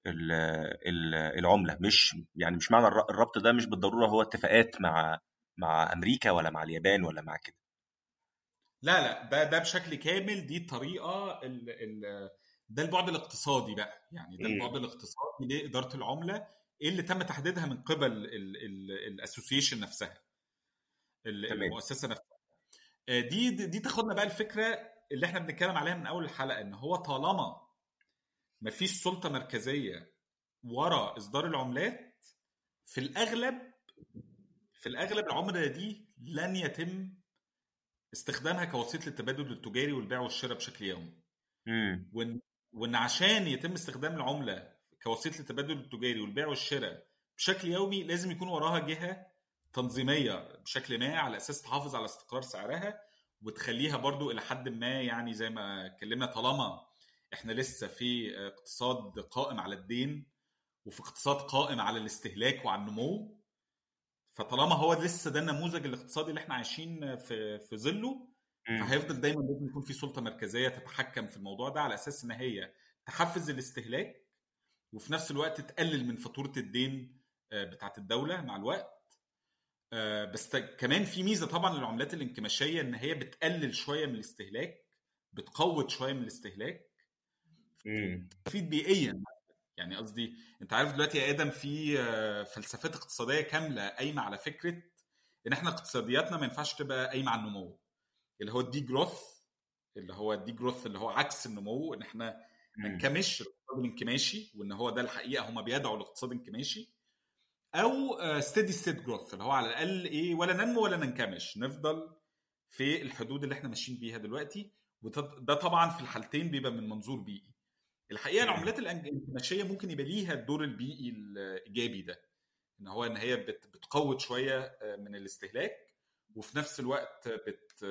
العمله مش يعني مش معنى الربط ده مش بالضروره هو اتفاقات مع مع امريكا ولا مع اليابان ولا مع كده لا لا ده ده بشكل كامل دي الطريقه ال ال ده البعد الاقتصادي بقى يعني ده البعد الاقتصادي لاداره العمله ايه اللي تم تحديدها من قبل الاسوسيشن نفسها المؤسسه نفسها دي دي تاخدنا بقى الفكره اللي احنا بنتكلم عليها من اول الحلقه ان هو طالما مفيش سلطه مركزيه ورا اصدار العملات في الاغلب في الاغلب العمله دي لن يتم استخدامها كوسيله للتبادل التجاري والبيع والشراء بشكل يومي وان وان عشان يتم استخدام العمله كوسيله للتبادل التجاري والبيع والشراء بشكل يومي لازم يكون وراها جهه تنظيميه بشكل ما على اساس تحافظ على استقرار سعرها وتخليها برضو الى حد ما يعني زي ما اتكلمنا طالما احنا لسه في اقتصاد قائم على الدين وفي اقتصاد قائم على الاستهلاك وعلى النمو فطالما هو لسه ده النموذج الاقتصادي اللي احنا عايشين في في ظله فهيفضل دايما لازم يكون في سلطه مركزيه تتحكم في الموضوع ده على اساس ان هي تحفز الاستهلاك وفي نفس الوقت تقلل من فاتوره الدين بتاعت الدوله مع الوقت بس كمان في ميزه طبعا للعملات الانكماشيه ان هي بتقلل شويه من الاستهلاك بتقوض شويه من الاستهلاك تفيد بيئيا يعني قصدي انت عارف دلوقتي يا ادم في فلسفات اقتصاديه كامله قايمه على فكره ان احنا اقتصادياتنا ما ينفعش تبقى قايمه على النمو اللي هو الدي جروث اللي هو الدي جروث اللي هو عكس النمو ان احنا ننكمش الاقتصاد الانكماشي وان هو ده الحقيقه هم بيدعوا الاقتصاد الانكماشي او ستيدي ستيت جروث اللي هو على الاقل ايه ولا ننمو ولا ننكمش نفضل في الحدود اللي احنا ماشيين بيها دلوقتي وده طبعا في الحالتين بيبقى من منظور بيئي الحقيقه العملات الانكماشيه ممكن يبقى ليها الدور البيئي الايجابي ده ان هو ان هي بتقوض شويه من الاستهلاك وفي نفس الوقت بت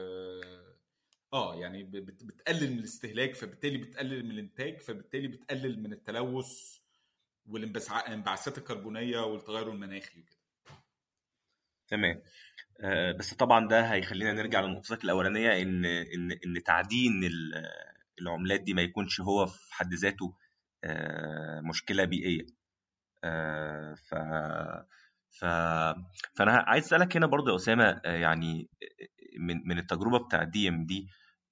اه يعني بتقلل من الاستهلاك فبالتالي بتقلل من الانتاج فبالتالي بتقلل من التلوث والانبعاثات الكربونيه والتغير المناخي وكده تمام آه بس طبعا ده هيخلينا نرجع للنقطات الاولانيه ان ان ان تعدين العملات دي ما يكونش هو في حد ذاته آه مشكله بيئيه آه ف ف فانا عايز اسالك هنا برضه يا اسامه يعني من من التجربه بتاع دي ام دي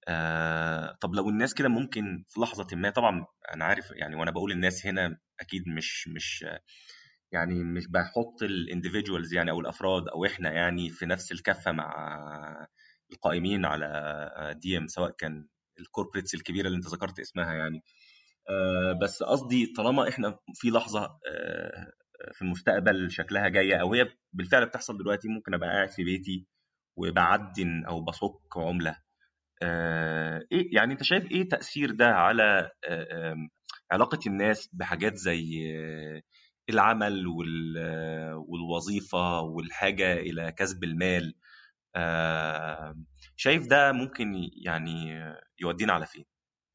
طب لو الناس كده ممكن في لحظه ما طبعا انا عارف يعني وانا بقول الناس هنا اكيد مش مش يعني مش بحط الانديفيدوالز يعني او الافراد او احنا يعني في نفس الكفه مع القائمين على دي ام سواء كان الكوربريتس الكبيره اللي انت ذكرت اسمها يعني بس قصدي طالما احنا في لحظه في المستقبل شكلها جايه او هي بالفعل بتحصل دلوقتي ممكن ابقى قاعد في بيتي وبعدن او بصك عمله آه، ايه يعني انت شايف ايه تاثير ده على آه، آم، علاقه الناس بحاجات زي آه، العمل وال- آه، والوظيفه والحاجه الى كسب المال آه، شايف ده ممكن ي- يعني يودينا على فين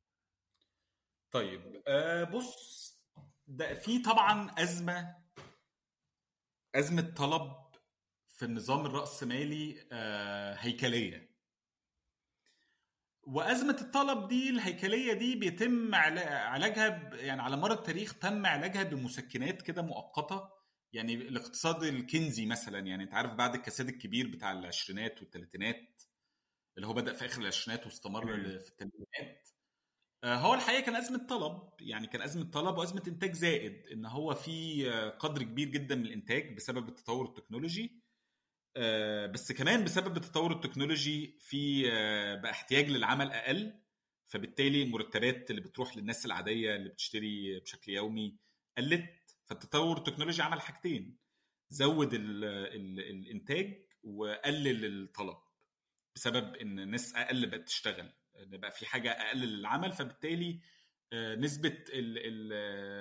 طيب آه بص ده في طبعا ازمه ازمه طلب في النظام الراسمالي آه هيكليه وازمه الطلب دي الهيكليه دي بيتم علا- علاجها ب- يعني على مر التاريخ تم علاجها بمسكنات كده مؤقته يعني الاقتصاد الكنزي مثلا يعني انت عارف بعد الكساد الكبير بتاع العشرينات والثلاثينات اللي هو بدا في اخر العشرينات واستمر مم. في الثلاثينات آه، هو الحقيقه كان ازمه طلب يعني كان ازمه طلب وازمه انتاج زائد ان هو في آه، قدر كبير جدا من الانتاج بسبب التطور التكنولوجي آه، بس كمان بسبب التطور التكنولوجي في آه، بقى احتياج للعمل اقل فبالتالي المرتبات اللي بتروح للناس العاديه اللي بتشتري بشكل يومي قلت فالتطور التكنولوجي عمل حاجتين زود ال ال الانتاج وقلل الطلب بسبب ان الناس اقل بقت تشتغل ان بقى في حاجه اقل للعمل فبالتالي آه، نسبه ال ال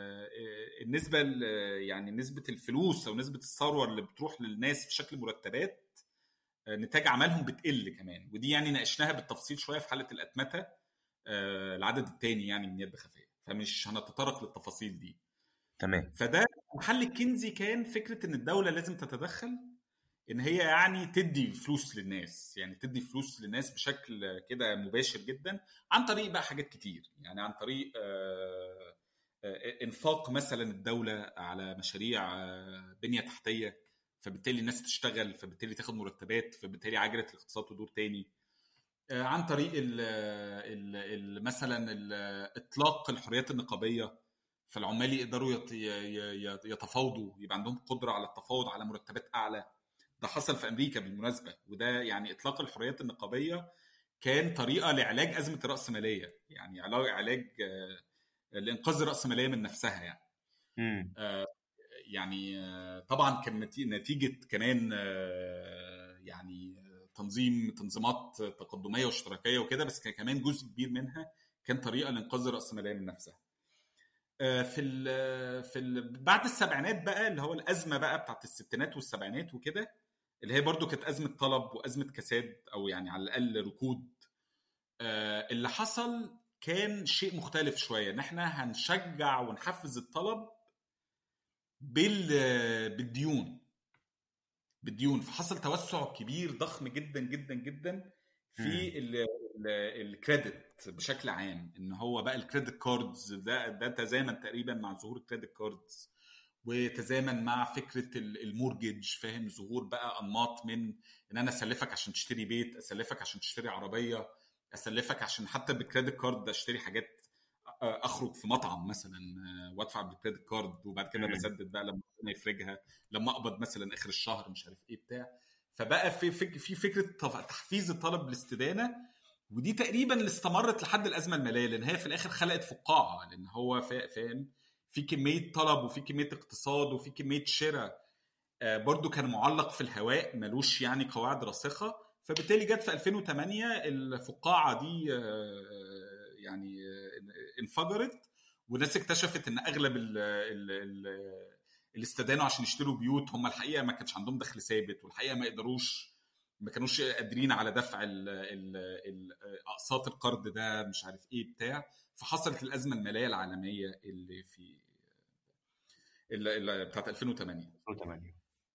آه، النسبه ال- يعني نسبه الفلوس او نسبه الثروه اللي بتروح للناس في شكل مرتبات آه، نتاج عملهم بتقل كمان ودي يعني ناقشناها بالتفصيل شويه في حلقه الاتمته آه، العدد الثاني يعني من يد خفيه فمش هنتطرق للتفاصيل دي تمام فده الحل الكنزي كان فكره ان الدوله لازم تتدخل ان هي يعني تدي فلوس للناس يعني تدي فلوس للناس بشكل كده مباشر جدا عن طريق بقى حاجات كتير يعني عن طريق آه، آه، انفاق مثلا الدوله على مشاريع آه، بنيه تحتيه فبالتالي الناس تشتغل فبالتالي تاخد مرتبات فبالتالي عجله الاقتصاد تدور تاني آه، عن طريق ال ال ال مثلا ال- اطلاق الحريات النقابيه فالعمال يقدروا يت- ي- ي- يتفاوضوا يبقى عندهم قدره على التفاوض على مرتبات اعلى ده حصل في امريكا بالمناسبه وده يعني اطلاق الحريات النقابيه كان طريقه لعلاج ازمه الراسماليه يعني علاج علاج آه، لانقاذ الراسماليه من نفسها يعني مم. يعني آه، طبعا كان نتي- نتيجه كمان آه، يعني آه، تنظيم تنظيمات تقدميه واشتراكيه وكده بس كان كمان جزء كبير منها كان طريقه لانقاذ الراسماليه من نفسها آه، في ال في ال بعد السبعينات بقى اللي هو الازمه بقى بتاعت الستينات والسبعينات وكده اللي هي برضو كانت ازمه طلب وازمه كساد او يعني على الاقل ركود آه، اللي حصل كان شيء مختلف شويه ان احنا هنشجع ونحفز الطلب بال بالديون بالديون فحصل توسع كبير ضخم جدا جدا جدا في ال- ال- الكريدت بشكل عام ان هو بقى الكريدت كاردز ده ده تزامن تقريبا مع ظهور الكريدت كاردز وتزامن مع فكره ال- المورجج فاهم ظهور بقى انماط من ان انا اسلفك عشان تشتري بيت اسلفك عشان تشتري عربيه اسلفك عشان حتى بالكريدت كارد اشتري حاجات آه، اخرج في مطعم مثلا آه، وادفع بالكريدت كارد وبعد كده مم. بسدد بقى لما ربنا يفرجها لما اقبض مثلا اخر الشهر مش عارف ايه بتاع فبقى في فك في فكره تف- تحفيز الطلب بالاستدانه ودي تقريبا اللي استمرت لحد الازمه الماليه لان هي في الاخر خلقت فقاعه لان هو فا- فاهم في كميه طلب وفي كميه اقتصاد وفي كميه شراء آه، برضو كان معلق في الهواء ملوش يعني قواعد راسخه فبالتالي جت في 2008 الفقاعه دي آه، يعني آه، انفجرت والناس اكتشفت ان اغلب ال ال ال اللي استدانوا عشان يشتروا بيوت هم الحقيقه ما كانش عندهم دخل ثابت والحقيقه ما يقدروش ما كانوش قادرين على دفع ال- ال- ال- اقساط القرض ده مش عارف ايه بتاع فحصلت الازمه الماليه العالميه اللي في اللي اللي بتاعت 2008 2008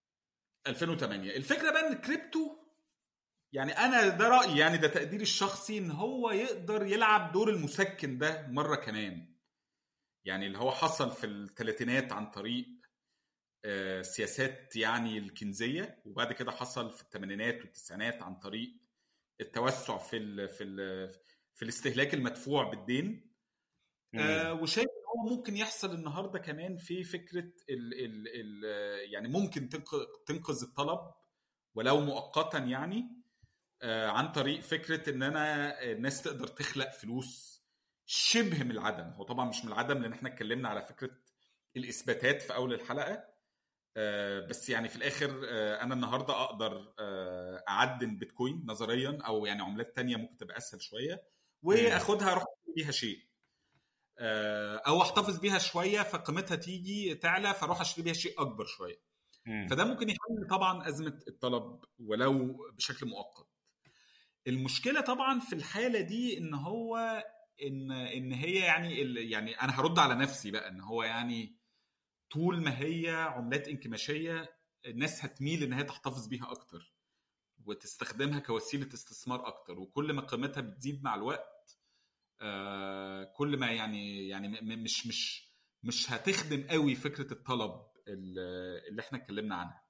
2008 الفكره بقى ان الكريبتو يعني انا ده رايي يعني ده تقديري الشخصي ان هو يقدر يلعب دور المسكن ده مره كمان يعني اللي هو حصل في الثلاثينات عن طريق آه، سياسات يعني الكنزيه وبعد كده حصل في الثمانينات والتسعينات عن طريق التوسع في ال في ال في الاستهلاك المدفوع بالدين آه وشايف ان هو ممكن يحصل النهارده كمان في فكره ال ال ال يعني ممكن تنق- تنقذ الطلب ولو مؤقتا يعني آه عن طريق فكره ان انا الناس تقدر تخلق فلوس شبه من العدم هو طبعا مش من العدم لان احنا اتكلمنا على فكره الاثباتات في اول الحلقه بس يعني في الاخر انا النهارده اقدر اعدن بيتكوين نظريا او يعني عملات تانية ممكن تبقى اسهل شويه واخدها اروح بيها شيء او احتفظ بيها شويه فقيمتها تيجي تعلى فاروح اشتري بيها شيء اكبر شويه فده ممكن يحل طبعا ازمه الطلب ولو بشكل مؤقت المشكله طبعا في الحاله دي ان هو ان ان هي يعني يعني انا هرد على نفسي بقى ان هو يعني طول ما هي عملات انكماشيه الناس هتميل ان هي تحتفظ بيها اكتر وتستخدمها كوسيله استثمار اكتر وكل ما قيمتها بتزيد مع الوقت آه كل ما يعني يعني مش مش مش هتخدم قوي فكره الطلب اللي احنا اتكلمنا عنها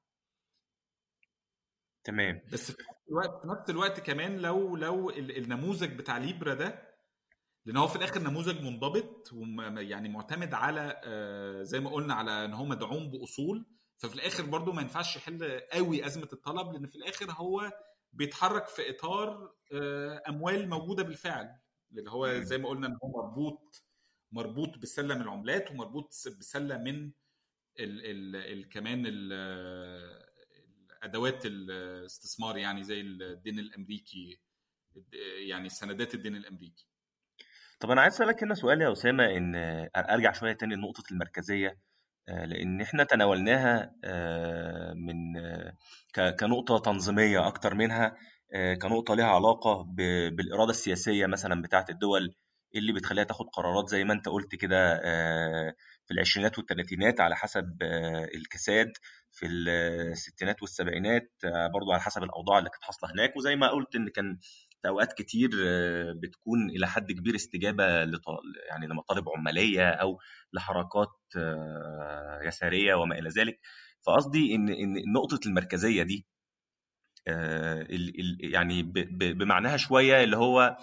تمام بس في نفس الوقت في نفس الوقت كمان لو لو النموذج بتاع ليبرا ده لان هو في الاخر نموذج منضبط ويعني معتمد على زي ما قلنا على ان هو مدعوم باصول ففي الاخر برضو ما ينفعش يحل قوي ازمه الطلب لان في الاخر هو بيتحرك في اطار اموال موجوده بالفعل اللي هو زي ما قلنا ان هو مربوط مربوط بسله من العملات ومربوط بسله من ال ال ال كمان ال ادوات الاستثمار يعني زي الدين الامريكي يعني سندات الدين الامريكي طب انا عايز اسالك هنا سؤال يا اسامه ان ارجع شويه تاني لنقطه المركزيه لان احنا تناولناها من كنقطه تنظيميه اكتر منها كنقطه لها علاقه بالاراده السياسيه مثلا بتاعه الدول اللي بتخليها تاخد قرارات زي ما انت قلت كده في العشرينات والثلاثينات على حسب الكساد في الستينات والسبعينات برضو على حسب الاوضاع اللي كانت حاصله هناك وزي ما قلت ان كان في اوقات كتير بتكون الى حد كبير استجابه يعني لمطالب عماليه او لحركات يساريه وما الى ذلك فقصدي ان ان نقطه المركزيه دي يعني بمعناها شويه اللي هو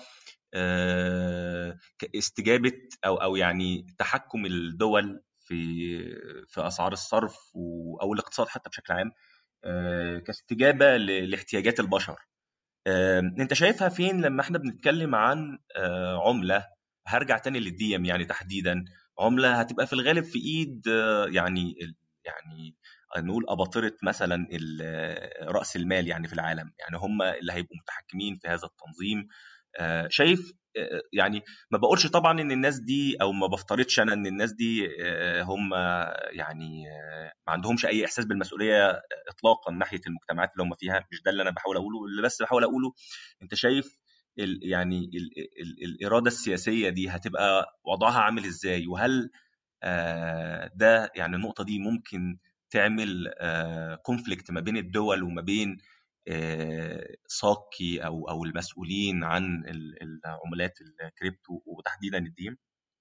استجابه او او يعني تحكم الدول في في اسعار الصرف او الاقتصاد حتى بشكل عام كاستجابه لاحتياجات البشر انت شايفها فين لما احنا بنتكلم عن عمله هرجع تاني للدي ام يعني تحديدا عمله هتبقى في الغالب في ايد يعني يعني نقول اباطره مثلا راس المال يعني في العالم يعني هم اللي هيبقوا متحكمين في هذا التنظيم شايف يعني ما بقولش طبعا ان الناس دي او ما بفترضش انا ان الناس دي هم يعني ما عندهمش اي احساس بالمسؤوليه اطلاقا ناحيه المجتمعات اللي هم فيها مش ده اللي انا بحاول اقوله اللي بس بحاول اقوله انت شايف ال يعني ال ال الاراده السياسيه دي هتبقى وضعها عامل ازاي وهل ده يعني النقطه دي ممكن تعمل كونفليكت ما بين الدول وما بين ساكي او او المسؤولين عن العملات الكريبتو وتحديدا الديم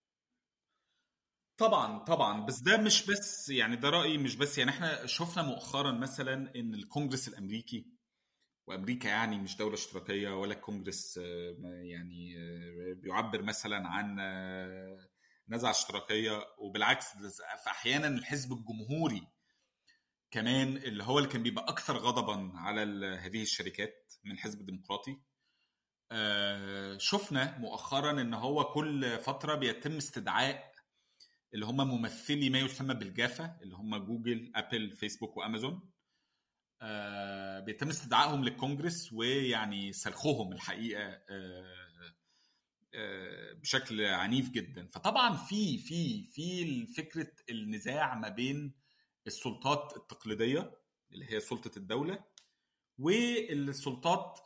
طبعا طبعا بس ده مش بس يعني ده رايي مش بس يعني احنا شفنا مؤخرا مثلا ان الكونجرس الامريكي وامريكا يعني مش دوله اشتراكيه ولا الكونجرس يعني بيعبر مثلا عن نزعه اشتراكيه وبالعكس احيانا الحزب الجمهوري كمان اللي هو اللي كان بيبقى اكثر غضبا على هذه الشركات من الحزب الديمقراطي آه شفنا مؤخرا ان هو كل فتره بيتم استدعاء اللي هم ممثلي ما يسمى بالجافا اللي هم جوجل ابل فيسبوك وامازون آه بيتم استدعائهم للكونجرس ويعني سلخوهم الحقيقه آه بشكل عنيف جدا فطبعا في في في فكره النزاع ما بين السلطات التقليديه اللي هي سلطه الدوله والسلطات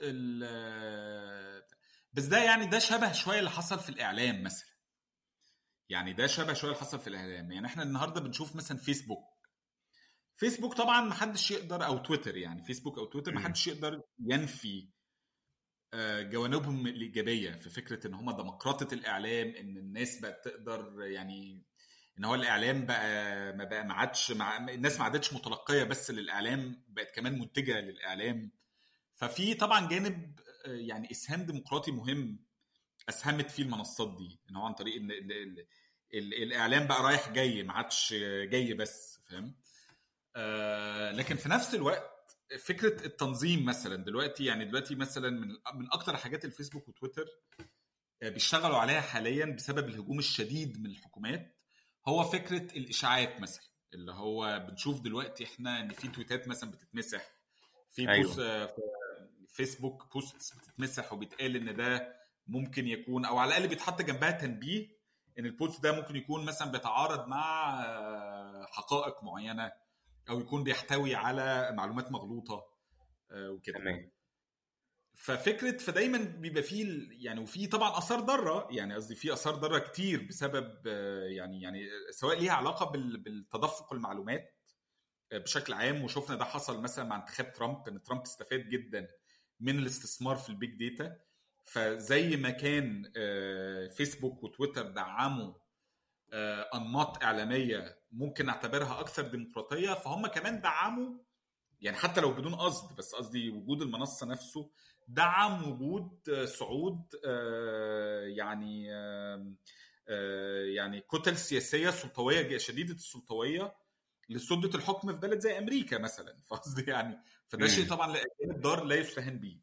بس ده يعني ده شبه شويه اللي حصل في الاعلام مثلا يعني ده شبه شويه اللي حصل في الاعلام يعني احنا النهارده بنشوف مثلا فيسبوك فيسبوك طبعا ما حدش يقدر او تويتر يعني فيسبوك او تويتر ما حدش يقدر ينفي جوانبهم الايجابيه في فكره ان هم ديمقراطه الاعلام ان الناس بقت تقدر يعني ان هو الاعلام بقى ما بقى ما عادش مع الناس ما عادتش متلقيه بس للاعلام بقت كمان منتجه للاعلام ففي طبعا جانب يعني اسهام ديمقراطي مهم اسهمت فيه المنصات دي ان هو عن طريق ان ال ال ال الاعلام بقى رايح جاي ما عادش جاي بس فاهم آه لكن في نفس الوقت فكره التنظيم مثلا دلوقتي يعني دلوقتي مثلا من من اكتر حاجات الفيسبوك وتويتر بيشتغلوا عليها حاليا بسبب الهجوم الشديد من الحكومات هو فكره الاشاعات مثلا اللي هو بنشوف دلوقتي احنا ان في تويتات مثلا بتتمسح في أيوة. بوست في فيسبوك بوست بتتمسح وبيتقال ان ده ممكن يكون او على الاقل بيتحط جنبها تنبيه ان البوست ده ممكن يكون مثلا بيتعارض مع آه، حقائق معينه او يكون بيحتوي على معلومات مغلوطه آه، وكده تمام ففكره فدايما بيبقى فيه ال- يعني وفي طبعا اثار ضاره يعني قصدي في اثار ضاره كتير بسبب آه، يعني يعني سواء ليها علاقه بال- بالتدفق المعلومات آه، بشكل عام وشفنا ده حصل مثلا مع انتخاب ترامب ان ترامب استفاد جدا من الاستثمار في البيج داتا فزي ما كان آه، فيسبوك وتويتر دعموا آه، انماط اعلاميه ممكن نعتبرها اكثر ديمقراطيه فهم كمان دعموا يعني حتى لو بدون قصد بس قصدي وجود المنصه نفسه دعم وجود آه، صعود آه، يعني آه، آه، يعني كتل سياسيه سلطويه شديده السلطويه لسده الحكم في بلد زي امريكا مثلا فقصدي يعني فده مم. شيء طبعا جانب ضار لا يستهان به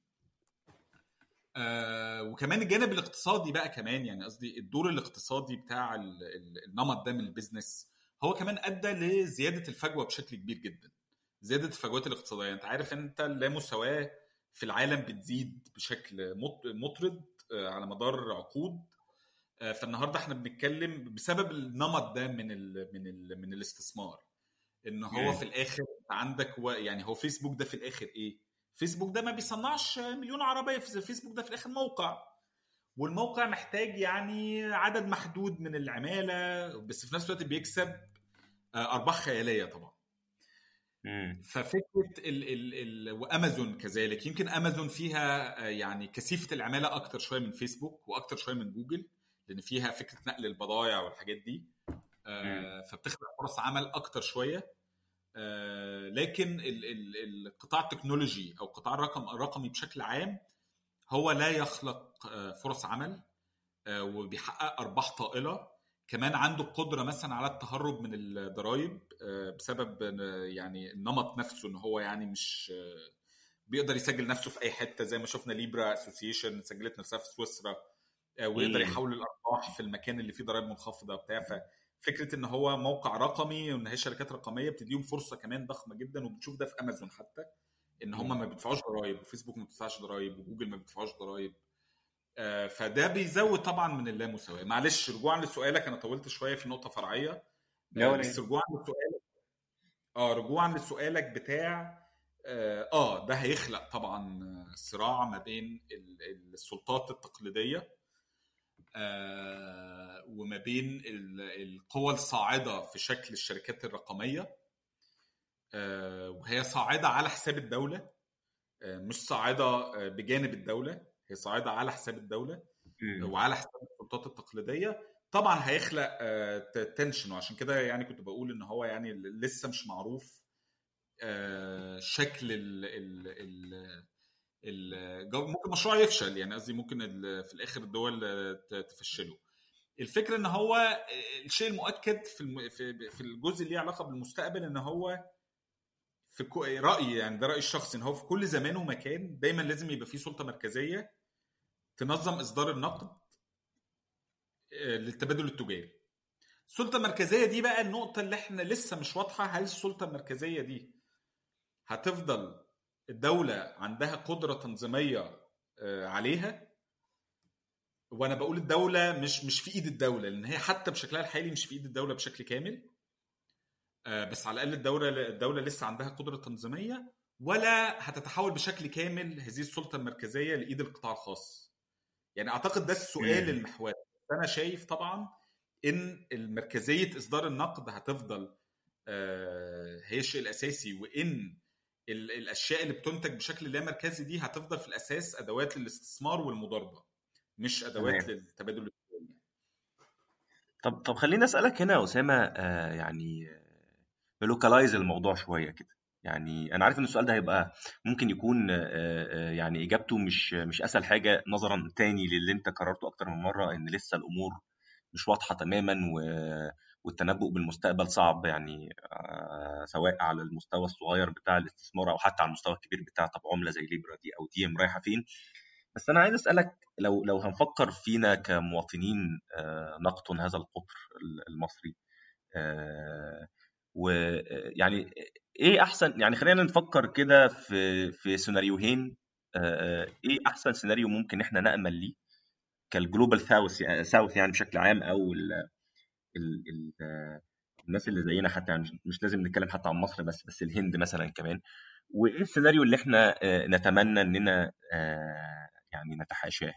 آه وكمان الجانب الاقتصادي بقى كمان يعني قصدي الدور الاقتصادي بتاع ال- ال- النمط ده من البيزنس هو كمان ادى لزياده الفجوه بشكل كبير جدا زياده الفجوات الاقتصاديه انت عارف انت اللامساواه في العالم بتزيد بشكل مط- مطرد آه، على مدار عقود آه، فالنهارده احنا بنتكلم بسبب النمط ده من ال من ال من الاستثمار ان هو مم. في الاخر انت عندك و... يعني هو فيسبوك ده في الاخر ايه؟ فيسبوك ده ما بيصنعش مليون عربيه فيسبوك ده في الاخر موقع والموقع محتاج يعني عدد محدود من العماله بس في نفس الوقت بيكسب آه، ارباح خياليه طبعا مم. ففكره ال ال ال وامازون كذلك يمكن امازون فيها آه، يعني كثيفه العماله اكتر شويه من فيسبوك واكتر شويه من جوجل لان فيها فكره نقل البضائع والحاجات دي آه، فبتخلق فرص عمل اكتر شويه آه، لكن ال- ال- القطاع التكنولوجي او قطاع الرقم الرقمي بشكل عام هو لا يخلق آه، فرص عمل آه، وبيحقق ارباح طائله كمان عنده القدره مثلا على التهرب من الضرائب آه، بسبب إن- يعني النمط نفسه ان هو يعني مش آه، بيقدر يسجل نفسه في اي حته زي ما شفنا ليبرا اسوسيشن سجلت نفسها في سويسرا آه، ويقدر مم. يحول الارباح في المكان اللي فيه ضرائب منخفضه وبتاع ففكره ان هو موقع رقمي وان هي شركات رقميه بتديهم فرصه كمان ضخمه جدا وبنشوف ده في امازون حتى ان هم ما بيدفعوش ضرائب وفيسبوك ما بيدفعش ضرائب وجوجل ما بيدفعوش ضرائب آه، فده بيزود طبعا من اللامساواه معلش رجوعا لسؤالك انا طولت شويه في نقطه فرعيه لا آه، ولا بس يهمك. رجوعا لسؤالك اه رجوعا لسؤالك بتاع اه آه، ده هيخلق طبعا آه، صراع ما بين ال- السلطات التقليديه آه، وما بين ال- القوى الصاعده في شكل الشركات الرقميه آه، وهي صاعده على حساب الدوله آه، مش صاعده آه، بجانب الدوله هي صاعده على حساب الدوله مم. وعلى حساب السلطات التقليديه طبعا هيخلق تنشن وعشان كده يعني كنت بقول ان هو يعني لسه مش معروف آه، شكل ال ال ال ال جو- ممكن مشروع يفشل يعني قصدي ممكن ال- في الاخر الدول آه، ت- تفشله الفكره ان هو آه، الشيء المؤكد في الم- في في الجزء اللي ليه علاقه بالمستقبل ان هو في كو- رايي يعني ده رايي الشخصي ان هو في كل زمان ومكان دايما لازم يبقى فيه سلطه مركزيه تنظم اصدار النقد آه، للتبادل التجاري السلطه المركزيه دي بقى النقطه اللي احنا لسه مش واضحه هل السلطه المركزيه دي هتفضل الدوله عندها قدره تنظيميه آه، عليها وانا بقول الدوله مش مش في ايد الدوله لان هي حتى بشكلها الحالي مش في ايد الدوله بشكل كامل آه، بس على الاقل الدوله الدوله لسه عندها قدره تنظيميه ولا هتتحول بشكل كامل هذه السلطه المركزيه لايد القطاع الخاص يعني اعتقد ده السؤال مم. المحوري انا شايف طبعا ان المركزيه اصدار النقد هتفضل آه، هي الشيء الاساسي وان ال- الاشياء اللي بتنتج بشكل لا مركزي دي هتفضل في الاساس ادوات للاستثمار والمضاربه مش ادوات تمام. للتبادل الالكتروني طب طب خليني اسالك هنا يا اسامه آه يعني نلوكالايز الموضوع شويه كده يعني انا عارف ان السؤال ده هيبقى ممكن يكون آه آه يعني اجابته مش مش اسهل حاجه نظرا تاني للي انت كررته اكتر من مره ان لسه الامور مش واضحه تماما و والتنبؤ بالمستقبل صعب يعني آه سواء على المستوى الصغير بتاع الاستثمار او حتى على المستوى الكبير بتاع طب عمله زي ليبرا دي او دي ام رايحه فين بس انا عايز اسالك لو لو هنفكر فينا كمواطنين آه، نقطن هذا القطر المصري آه، ويعني ايه احسن يعني خلينا نفكر كده في في سيناريوهين آه، ايه احسن سيناريو ممكن احنا نامل ليه كالجلوبال ساوث ساوث يعني بشكل عام او ال ال ال الناس اللي زينا حتى يعني مش لازم نتكلم حتى عن مصر بس بس الهند مثلا كمان وايه السيناريو اللي احنا آه، نتمنى اننا آه، يعني نتحاشاه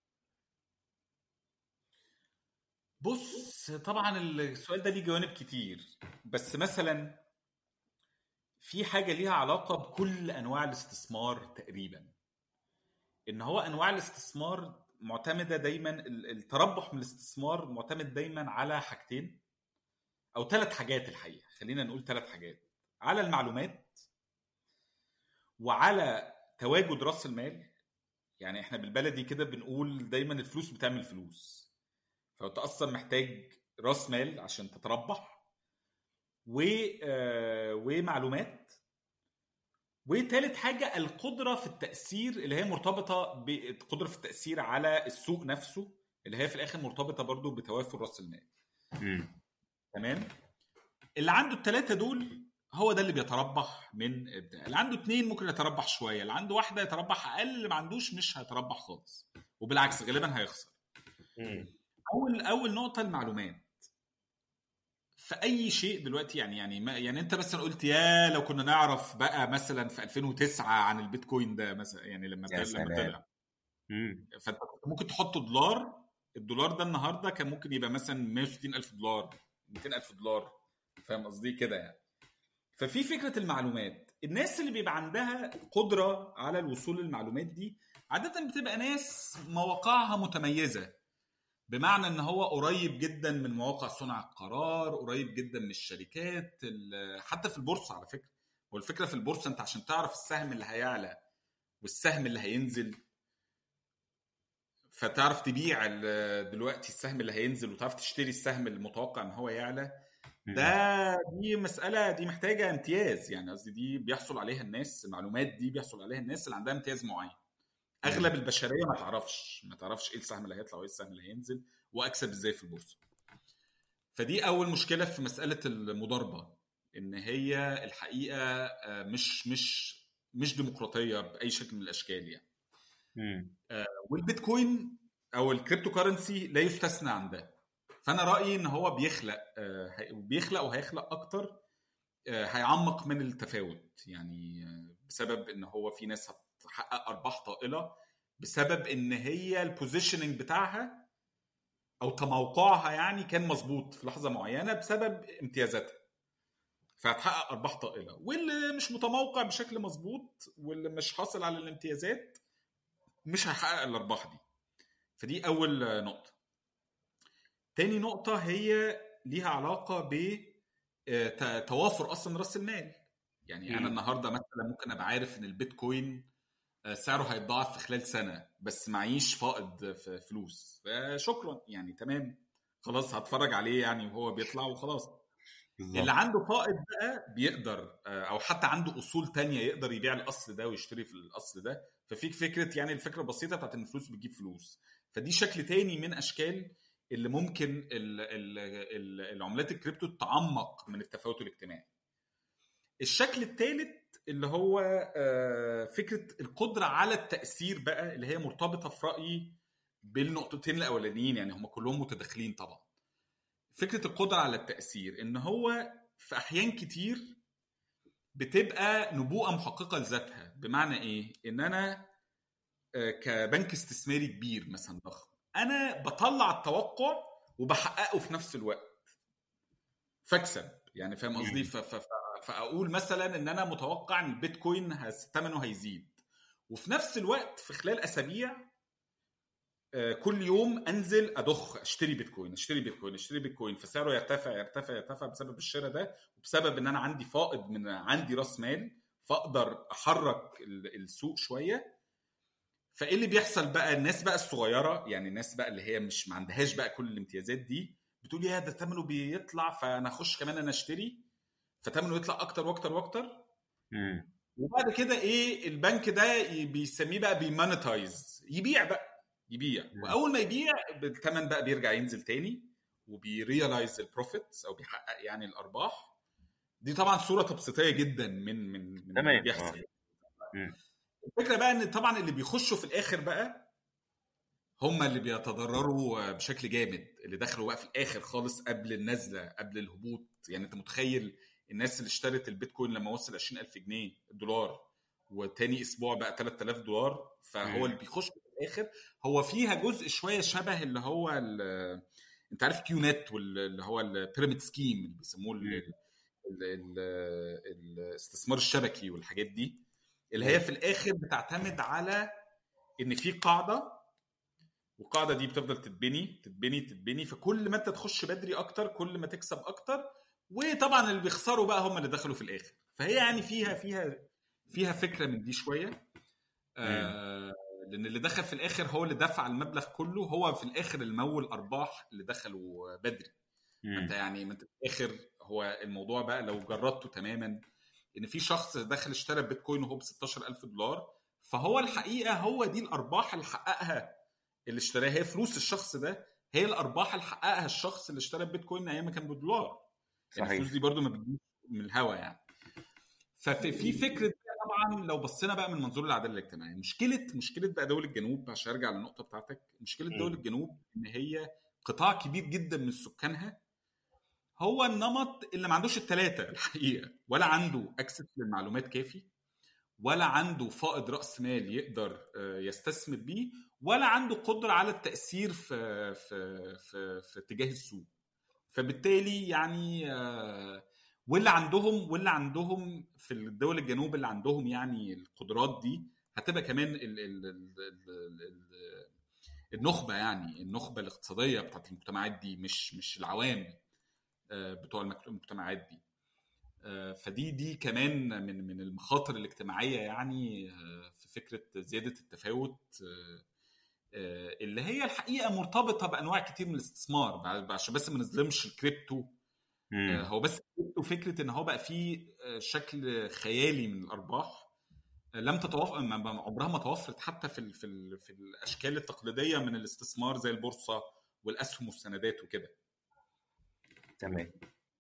بص طبعا السؤال ده ليه جوانب كتير بس مثلا في حاجه ليها علاقه بكل انواع الاستثمار تقريبا ان هو انواع الاستثمار معتمده دايما التربح من الاستثمار معتمد دايما على حاجتين او ثلاث حاجات الحقيقه خلينا نقول ثلاث حاجات على المعلومات وعلى تواجد راس المال يعني احنا بالبلدي كده بنقول دايما الفلوس بتعمل فلوس فانت اصلا محتاج راس مال عشان تتربح و آه، ومعلومات وثالث حاجه القدره في التاثير اللي هي مرتبطه بالقدره في التاثير على السوق نفسه اللي هي في الاخر مرتبطه برضو بتوافر راس المال تمام اللي عنده الثلاثه دول هو ده اللي بيتربح من ابداع اللي عنده اثنين ممكن يتربح شويه اللي عنده واحده يتربح اقل اللي ما عندوش مش هيتربح خالص وبالعكس غالبا هيخسر اول اول نقطه المعلومات في اي شيء دلوقتي يعني يعني ما يعني انت مثلا قلت يا لو كنا نعرف بقى مثلا في 2009 عن البيتكوين ده مثلا يعني لما لما طلع فانت ممكن تحط دولار الدولار ده النهارده كان ممكن يبقى مثلا 160 الف دولار 200 الف دولار فاهم قصدي كده يعني ففي فكره المعلومات الناس اللي بيبقى عندها قدره على الوصول للمعلومات دي عاده بتبقى ناس مواقعها متميزه بمعنى ان هو قريب جدا من مواقع صنع القرار قريب جدا من الشركات حتى في البورصه على فكره والفكره في البورصه انت عشان تعرف السهم اللي هيعلى والسهم اللي هينزل فتعرف تبيع دلوقتي السهم اللي هينزل وتعرف تشتري السهم المتوقع ان هو يعلى ده دي مساله دي محتاجه امتياز يعني قصدي دي بيحصل عليها الناس المعلومات دي بيحصل عليها الناس اللي عندها امتياز معين اغلب البشريه ما تعرفش ما تعرفش ايه السهم اللي هيطلع وايه السهم اللي هينزل واكسب ازاي في البورصه فدي اول مشكله في مساله المضاربه ان هي الحقيقه آه، مش مش مش ديمقراطيه باي شكل من الاشكال يعني آه، والبيتكوين او الكريبتو كارنسي لا يستثنى عن ده فانا رايي ان هو بيخلق آه، بيخلق وهيخلق اكتر هيعمق من التفاوت يعني بسبب ان هو في ناس تحقق ارباح طائله بسبب ان هي البوزيشننج بتاعها او تموقعها يعني كان مظبوط في لحظه معينه بسبب امتيازاتها فهتحقق ارباح طائله واللي مش متموقع بشكل مظبوط واللي مش حاصل على الامتيازات مش هيحقق الارباح دي فدي اول نقطه تاني نقطه هي ليها علاقه ب آه، توافر اصلا راس المال يعني انا النهارده مثلا ممكن ابقى عارف ان البيتكوين سعره هيتضاعف في خلال سنه بس معيش فائض في فلوس فشكرا يعني تمام خلاص هتفرج عليه يعني وهو بيطلع وخلاص بالزبط. اللي عنده فائض بقى بيقدر آه، او حتى عنده اصول تانية يقدر يبيع الاصل ده ويشتري في الاصل ده ففيك فكره يعني الفكره البسيطه بتاعت ان الفلوس بتجيب فلوس فدي شكل تاني من اشكال اللي ممكن العملات الكريبتو تعمق من التفاوت الاجتماعي الشكل الثالث اللي هو آه، فكره القدره على التاثير بقى اللي هي مرتبطه في رايي بالنقطتين الاولانيين يعني هم كلهم متداخلين طبعا فكره القدره على التاثير ان هو في احيان كتير بتبقى نبوءه محققه لذاتها بمعنى ايه ان انا آه، كبنك استثماري كبير مثلا ضخم انا بطلع التوقع وبحققه في نفس الوقت فاكسب يعني فاهم قصدي فاقول مثلا ان انا متوقع ان البيتكوين ثمنه هيزيد وفي نفس الوقت في خلال اسابيع آه، كل يوم انزل اضخ اشتري بيتكوين اشتري بيتكوين اشتري بيتكوين فسعره يرتفع يرتفع يرتفع بسبب الشراء ده وبسبب ان انا عندي فائض من عندي راس مال فاقدر احرك السوق شويه فايه اللي بيحصل بقى الناس بقى الصغيره يعني الناس بقى اللي هي مش ما عندهاش بقى كل الامتيازات دي بتقول يا ده ثمنه بيطلع فانا اخش كمان انا اشتري فتمنه يطلع اكتر واكتر واكتر وبعد كده ايه البنك ده بيسميه بقى بيمونتايز يبيع بقى يبيع مم. واول ما يبيع الثمن بقى بيرجع ينزل تاني وبيريلايز البروفيتس او بيحقق يعني الارباح دي طبعا صوره تبسيطيه جدا من من من اللي تمام بيحصل اه مم. الفكره بقى ان طبعا اللي بيخشوا في الاخر بقى هم اللي بيتضرروا بشكل جامد اللي دخلوا بقى في الاخر خالص قبل النزله قبل الهبوط يعني انت متخيل الناس اللي اشترت البيتكوين لما وصل 20000 جنيه دولار وتاني اسبوع بقى 3000 دولار فهو مم. اللي بيخش في الاخر هو فيها جزء شويه شبه اللي هو ال- انت عارف كيو نت واللي هو البيراميد سكيم اللي بيسموه ال- مم. ال- ال- الاستثمار الشبكي والحاجات دي اللي هي في الاخر بتعتمد على ان في قاعده والقاعده دي بتفضل تتبني تتبني تتبني فكل ما انت تخش بدري اكتر كل ما تكسب اكتر وطبعا اللي بيخسروا بقى هم اللي دخلوا في الاخر فهي يعني فيها فيها فيها فكره من دي شويه آه لان اللي دخل في الاخر هو اللي دفع المبلغ كله هو في الاخر المول ارباح اللي دخلوا بدري ما انت مم. يعني ما انت في الاخر هو الموضوع بقى لو جردته تماما ان في شخص دخل اشترى بيتكوين وهو ب 16000 دولار فهو الحقيقه هو دي الارباح اللي حققها اللي اشتراها هي فلوس الشخص ده هي الارباح اللي حققها الشخص اللي اشترى بيتكوين ايام ما كان بدولار يعني صحيح الفلوس دي برضو ما بتجيش من الهوا يعني ففي في فكره بقى طبعا لو بصينا بقى من منظور العداله الاجتماعيه مشكله مشكله بقى دول الجنوب عشان ارجع للنقطه بتاعتك مشكله دول مم. الجنوب ان هي قطاع كبير جدا من سكانها هو النمط اللي ما عندوش الثلاثه الحقيقه ولا عنده اكسس للمعلومات كافي ولا عنده فائض راس مال يقدر آه، يستثمر بيه ولا عنده قدره على التاثير في في في, في اتجاه السوق فبالتالي يعني آه، واللي عندهم واللي عندهم في الدول الجنوب اللي عندهم يعني القدرات دي هتبقى كمان ال ال ال ال ال النخبه يعني النخبه الاقتصاديه بتاعت المجتمعات دي مش مش العوام آه، بتوع المك- المجتمعات دي آه، فدي دي كمان من من المخاطر الاجتماعيه يعني آه، في فكره زياده التفاوت آه، آه، اللي هي الحقيقه مرتبطه بانواع كتير من الاستثمار ب- عشان بس ما نظلمش الكريبتو آه، مم. هو بس الكريبتو فكره ان هو بقى فيه آه، شكل خيالي من الارباح آه، لم تتوفر ما- ما- عمرها ما توفرت حتى في ال في ال في الاشكال التقليديه من الاستثمار زي البورصه والاسهم والسندات وكده تمام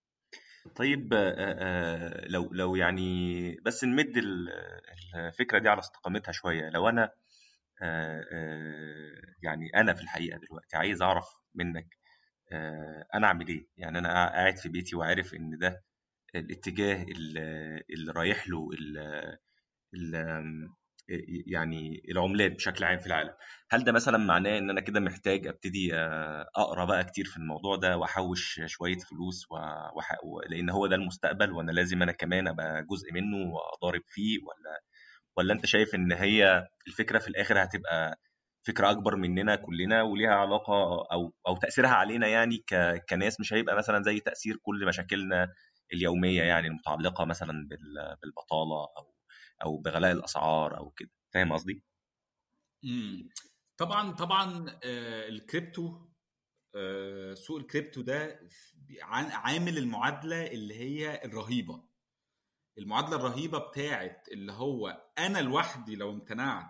طيب آه، آه، لو لو يعني بس نمد ال- الفكرة دي على استقامتها شوية لو أنا آه، آه، يعني أنا في الحقيقة دلوقتي عايز أعرف منك آه، أنا أعمل إيه يعني أنا قاعد في بيتي وعارف إن ده الاتجاه اللي اللي رايح له ال- ال- يعني العملات بشكل عام في العالم هل ده مثلا معناه ان انا كده محتاج ابتدي آه، اقرا بقى كتير في الموضوع ده واحوش شويه فلوس و... وح... و... لان هو ده المستقبل وانا لازم انا كمان ابقى جزء منه واضارب فيه ولا ولا انت شايف ان هي الفكره في الاخر هتبقى فكره اكبر مننا كلنا وليها علاقه او او تاثيرها علينا يعني ك... كناس مش هيبقى مثلا زي تاثير كل مشاكلنا اليوميه يعني المتعلقه مثلا بال... بالبطاله او او بغلاء الاسعار او كده فاهم قصدي؟ امم طبعا طبعا آه، الكريبتو آه، سوق الكريبتو ده عن- عامل المعادله اللي هي الرهيبه المعادله الرهيبه بتاعت اللي هو انا لوحدي لو امتنعت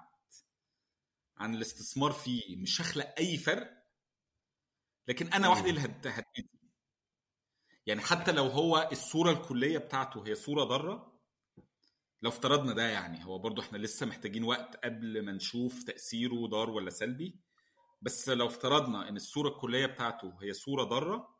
عن الاستثمار فيه مش هخلق اي فرق لكن انا وحدي اللي هت- هتأذي يعني حتى لو هو الصوره الكليه بتاعته هي صوره ضاره لو افترضنا ده يعني هو برضو احنا لسه محتاجين وقت قبل ما نشوف تأثيره ضار ولا سلبي بس لو افترضنا ان الصورة الكلية بتاعته هي صورة ضارة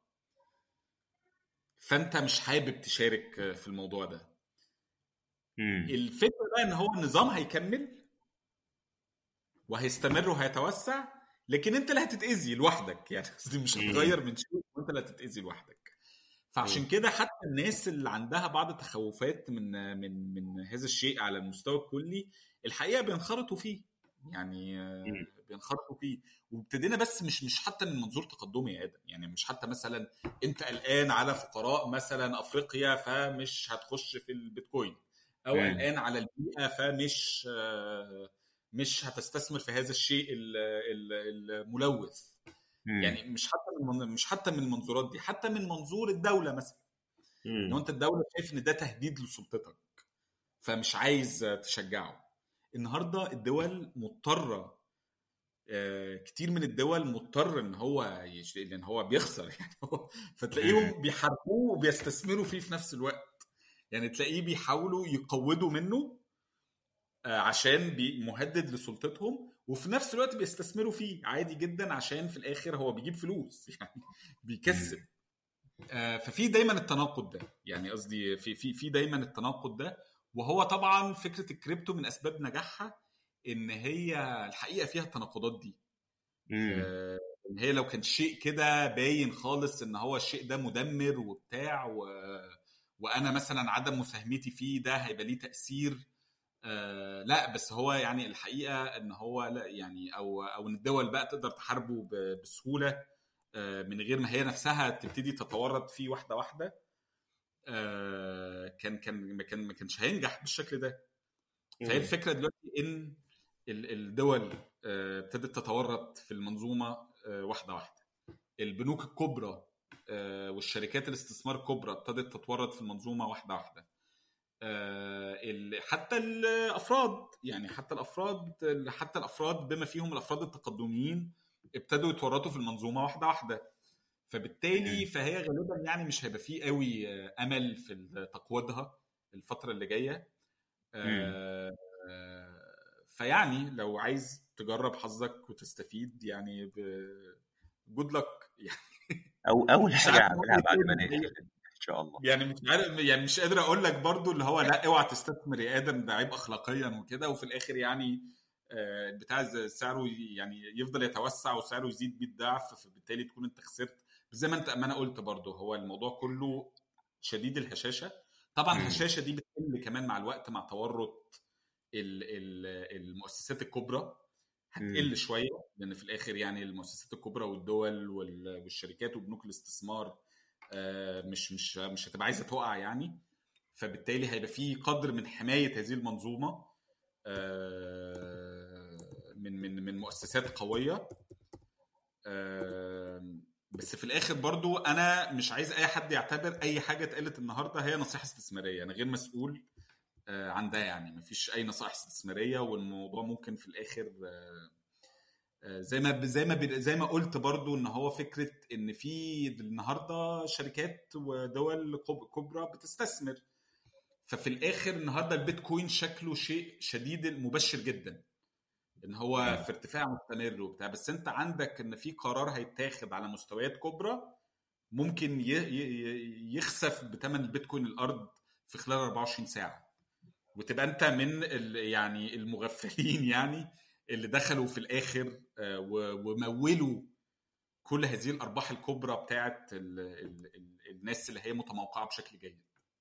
فانت مش حابب تشارك في الموضوع ده امم الفكرة بقى ان هو النظام هيكمل وهيستمر وهيتوسع لكن انت اللي هتتأذي لوحدك يعني قصدي مش مم. هتغير من شيء وانت اللي هتتأذي لوحدك فعشان كده حتى الناس اللي عندها بعض التخوفات من من من هذا الشيء على المستوى الكلي الحقيقه بينخرطوا فيه يعني آه، مم. بينخرطوا فيه وابتدينا بس مش مش حتى من منظور تقدمي يا ادم يعني مش حتى مثلا انت قلقان على فقراء مثلا افريقيا فمش هتخش في البيتكوين او مم. قلقان على البيئه فمش آه، مش هتستثمر في هذا الشيء ال- ال- الملوث مم. يعني مش حتى من من- مش حتى من المنظورات دي حتى من منظور الدوله مثلا مم. لو انت الدوله شايف ان ده تهديد لسلطتك فمش عايز تشجعه النهارده الدول مضطره آه، كتير من الدول مضطر ان هو يش... لان هو بيخسر يعني هو فتلاقيهم بيحاربوه وبيستثمروا فيه في نفس الوقت يعني تلاقيه بيحاولوا يقودوا منه آه، عشان بي- مهدد لسلطتهم وفي نفس الوقت بيستثمروا فيه عادي جدا عشان في الاخر هو بيجيب فلوس يعني بيكسب آه، ففي دايما التناقض ده يعني قصدي في في في دايما التناقض ده وهو طبعا فكره الكريبتو من اسباب نجاحها ان هي الحقيقه فيها التناقضات دي مم. آه، ان هي لو كان شيء كده باين خالص ان هو الشيء ده مدمر وبتاع و... وانا مثلا عدم مساهمتي فيه ده هيبقى ليه تاثير آه لا بس هو يعني الحقيقه ان هو لا يعني او او ان الدول بقى تقدر تحاربه ب- بسهوله آه من غير ما هي نفسها تبتدي تتورط فيه واحده واحده آه كان كان ما كان ما كانش هينجح بالشكل ده فهي مم. الفكره دلوقتي ان ال- الدول آه، ابتدت تتورط في المنظومه آه، واحده واحده البنوك الكبرى آه، والشركات الاستثمار الكبرى ابتدت تتورط في المنظومه واحده واحده آه، ال- حتى الافراد يعني حتى الافراد حتى الافراد بما فيهم الافراد التقدميين ابتدوا يتورطوا في المنظومه واحده واحده فبالتالي مم. فهي غالبا يعني مش هيبقى فيه قوي آه، امل في تقويضها الفتره اللي جايه آه، آه، فيعني لو عايز تجرب حظك وتستفيد يعني جود لك يعني او اول مش حاجه عارف اعملها أقول بعد إيه ما تاني. نقفل ان شاء الله يعني مش عارف يعني مش قادر اقول لك برضو اللي هو لا اوعى تستثمر يا ادم ده عيب اخلاقيا وكده وفي الاخر يعني آه، بتاع ز- سعره يعني يفضل يتوسع وسعره يزيد 100 ضعف فبالتالي تكون انت خسرت بس زي ما انت ما انا قلت برضو هو الموضوع كله شديد الهشاشه طبعا مم. الهشاشه دي بتقل كمان مع الوقت مع تورط ال- ال- المؤسسات الكبرى هتقل شويه لان في الاخر يعني المؤسسات الكبرى والدول وال- والشركات وبنوك الاستثمار آه، مش مش مش هتبقى عايزه تقع يعني فبالتالي هيبقى في قدر من حمايه هذه المنظومه آه، من من من مؤسسات قويه آه، بس في الاخر برضو انا مش عايز اي حد يعتبر اي حاجه اتقالت النهارده هي نصيحه استثماريه انا غير مسؤول آه، عن ده يعني مفيش اي نصائح استثماريه والموضوع ممكن في الاخر آه، آه، زي ما زي ما بي- زي ما قلت برضو ان هو فكره ان في النهارده شركات ودول كب- كبرى بتستثمر ففي الاخر النهارده البيتكوين شكله شيء شديد المبشر جدا ان هو مم. في ارتفاع مستمر وبتاع بس انت عندك ان في قرار هيتاخد على مستويات كبرى ممكن ي- ي- يخسف بثمن البيتكوين الارض في خلال 24 ساعه وتبقى انت من ال- يعني المغفلين يعني اللي دخلوا في الاخر آه، و- ومولوا كل هذه الارباح الكبرى بتاعت ال ال ال الناس اللي هي متموقعه بشكل جيد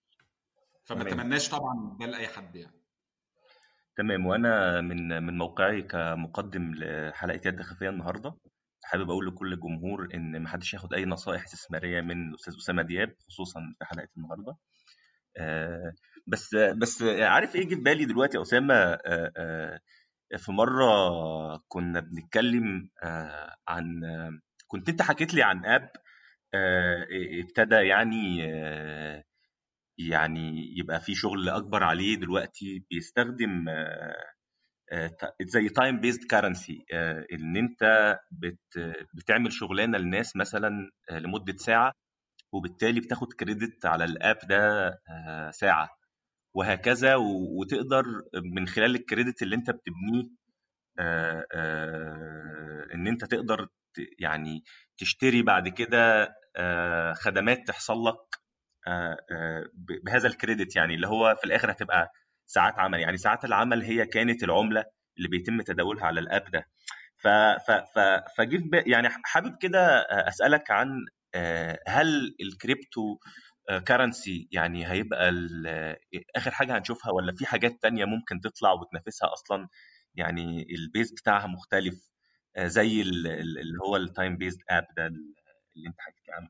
فما تمام. تمناش طبعا ده لاي حد يعني تمام وانا من من موقعي كمقدم لحلقه يد خفيه النهارده حابب اقول لكل الجمهور ان ما حدش ياخد اي نصائح استثماريه من الاستاذ اسامه دياب خصوصا في حلقه النهارده آه، بس بس عارف ايه جه في بالي دلوقتي يا اسامه آه، آه، في مره كنا بنتكلم آه، عن آه، كنت انت حكيت لي عن اب آه، ابتدى يعني آه، يعني يبقى في شغل اكبر عليه دلوقتي بيستخدم آه، آه، زي تايم بيزد كارنسي ان انت بت بتعمل شغلانه للناس مثلا آه، لمده ساعه وبالتالي بتاخد كريدت على الاب ده آه، ساعه وهكذا و- وتقدر من خلال الكريدت اللي انت بتبنيه آه، آه، ان انت تقدر ت- يعني تشتري بعد كده آه، خدمات تحصل لك آه، آه، ب- بهذا الكريدت يعني اللي هو في الاخر هتبقى ساعات عمل يعني ساعات العمل هي كانت العمله اللي بيتم تداولها على الاب ده ف ف ف فجه في بالي- يعني حابب كده آه، اسالك عن آه، هل الكريبتو كرنسي يعني هيبقى ال- اخر حاجه هنشوفها ولا في حاجات تانية ممكن تطلع وتنافسها اصلا يعني البيز بتاعها مختلف آه، زي ال- ال- اللي هو التايم بيزد اب ده اللي انت حكيت عنه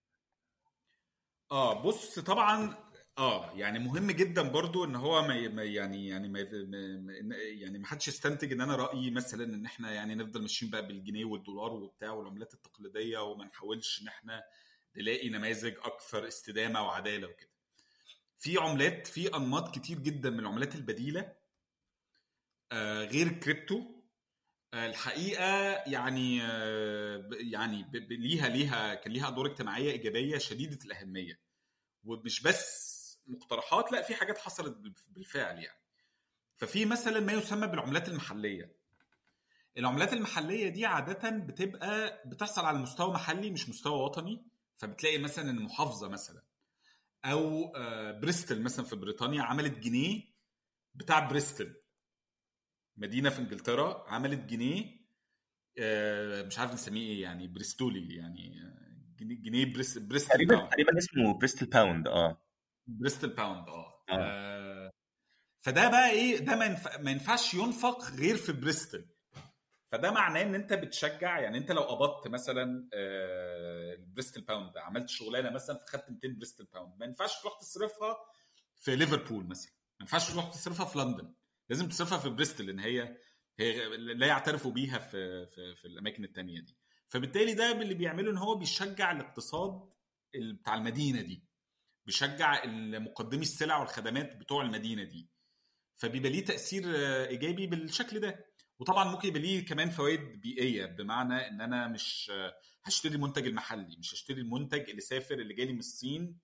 اه بص طبعا اه يعني مهم جدا برضو ان هو ما ما- يعني يعني ما ما- ما- يعني ما حدش يستنتج ان انا رايي مثلا ان احنا يعني نفضل ماشيين بقى بالجنيه والدولار وبتاع والعملات التقليديه وما نحاولش ان احنا نلاقي نماذج اكثر استدامه وعداله وكده. في عملات في انماط كتير جدا من العملات البديله آه غير الكريبتو آه الحقيقه يعني آه ب- يعني ب- ب- ليها ليها كان ليها ادوار اجتماعيه ايجابيه شديده الاهميه ومش بس مقترحات لا في حاجات حصلت بالفعل يعني ففي مثلا ما يسمى بالعملات المحليه العملات المحليه دي عاده بتبقى بتحصل على مستوى محلي مش مستوى وطني فبتلاقي مثلا ان محافظه مثلا او آه، بريستل مثلا في بريطانيا عملت جنيه بتاع بريستل مدينه في انجلترا عملت جنيه آه، مش عارف نسميه ايه يعني بريستولي يعني آه، جنيه بريستل تقريبا تقريبا اسمه بريستل باوند اه بريستل باوند اه, آه. فده بقى ايه ده ما ينفعش ينفق غير في بريستل فده معناه ان انت بتشجع يعني انت لو قبضت مثلا البريستل باوند عملت شغلانه مثلا فخدت 200 بريستل باوند ما ينفعش تروح تصرفها في ليفربول مثلا ما ينفعش تروح تصرفها في لندن لازم تصرفها في بريستل لان هي هي لا يعترفوا بيها في في, في الاماكن التانية دي فبالتالي ده اللي بيعمله ان هو بيشجع الاقتصاد بتاع المدينه دي بيشجع مقدمي السلع والخدمات بتوع المدينه دي فبيبقى ليه تاثير ايجابي بالشكل ده وطبعا ممكن يبقى ليه كمان فوائد بيئيه بمعنى ان انا مش هشتري المنتج المحلي مش هشتري المنتج اللي سافر اللي جالي من الصين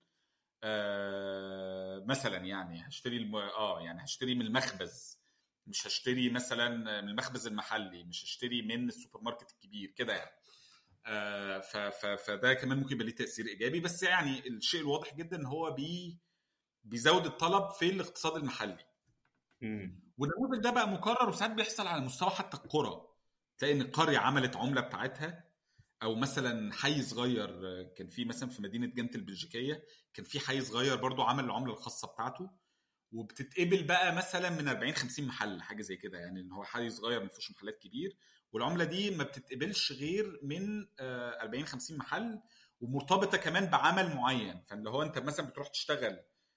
آه مثلا يعني هشتري الم... اه يعني هشتري من المخبز مش هشتري مثلا من المخبز المحلي مش هشتري من السوبر ماركت الكبير كده يعني آه ف... ف... فده كمان ممكن يبقى ليه تاثير ايجابي بس يعني الشيء الواضح جدا ان هو بي بيزود الطلب في الاقتصاد المحلي والنموذج ده بقى مكرر وساعات بيحصل على مستوى حتى القرى تلاقي ان القريه عملت عمله بتاعتها او مثلا حي صغير كان في مثلا في مدينه جنت البلجيكيه كان في حي صغير برضو عمل العمله الخاصه بتاعته وبتتقبل بقى مثلا من 40 50 محل حاجه زي كده يعني ان هو حي صغير ما فيهوش محلات كبير والعمله دي ما بتتقبلش غير من 40 50 محل ومرتبطه كمان بعمل معين فاللي هو انت مثلا بتروح تشتغل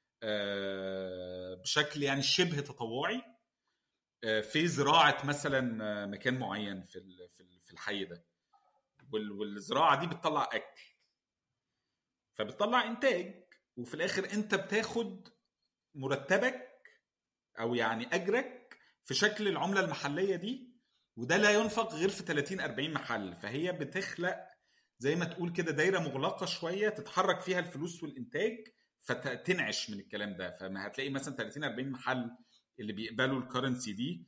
بشكل يعني شبه تطوعي في زراعه مثلا مكان معين في في الحي ده والزراعه دي بتطلع اكل فبتطلع انتاج وفي الاخر انت بتاخد مرتبك او يعني اجرك في شكل العمله المحليه دي وده لا ينفق غير في 30 40 محل فهي بتخلق زي ما تقول كده دايره مغلقه شويه تتحرك فيها الفلوس والانتاج فتنعش من الكلام ده فما هتلاقي مثلا 30 40 محل اللي بيقبلوا الكرنسي دي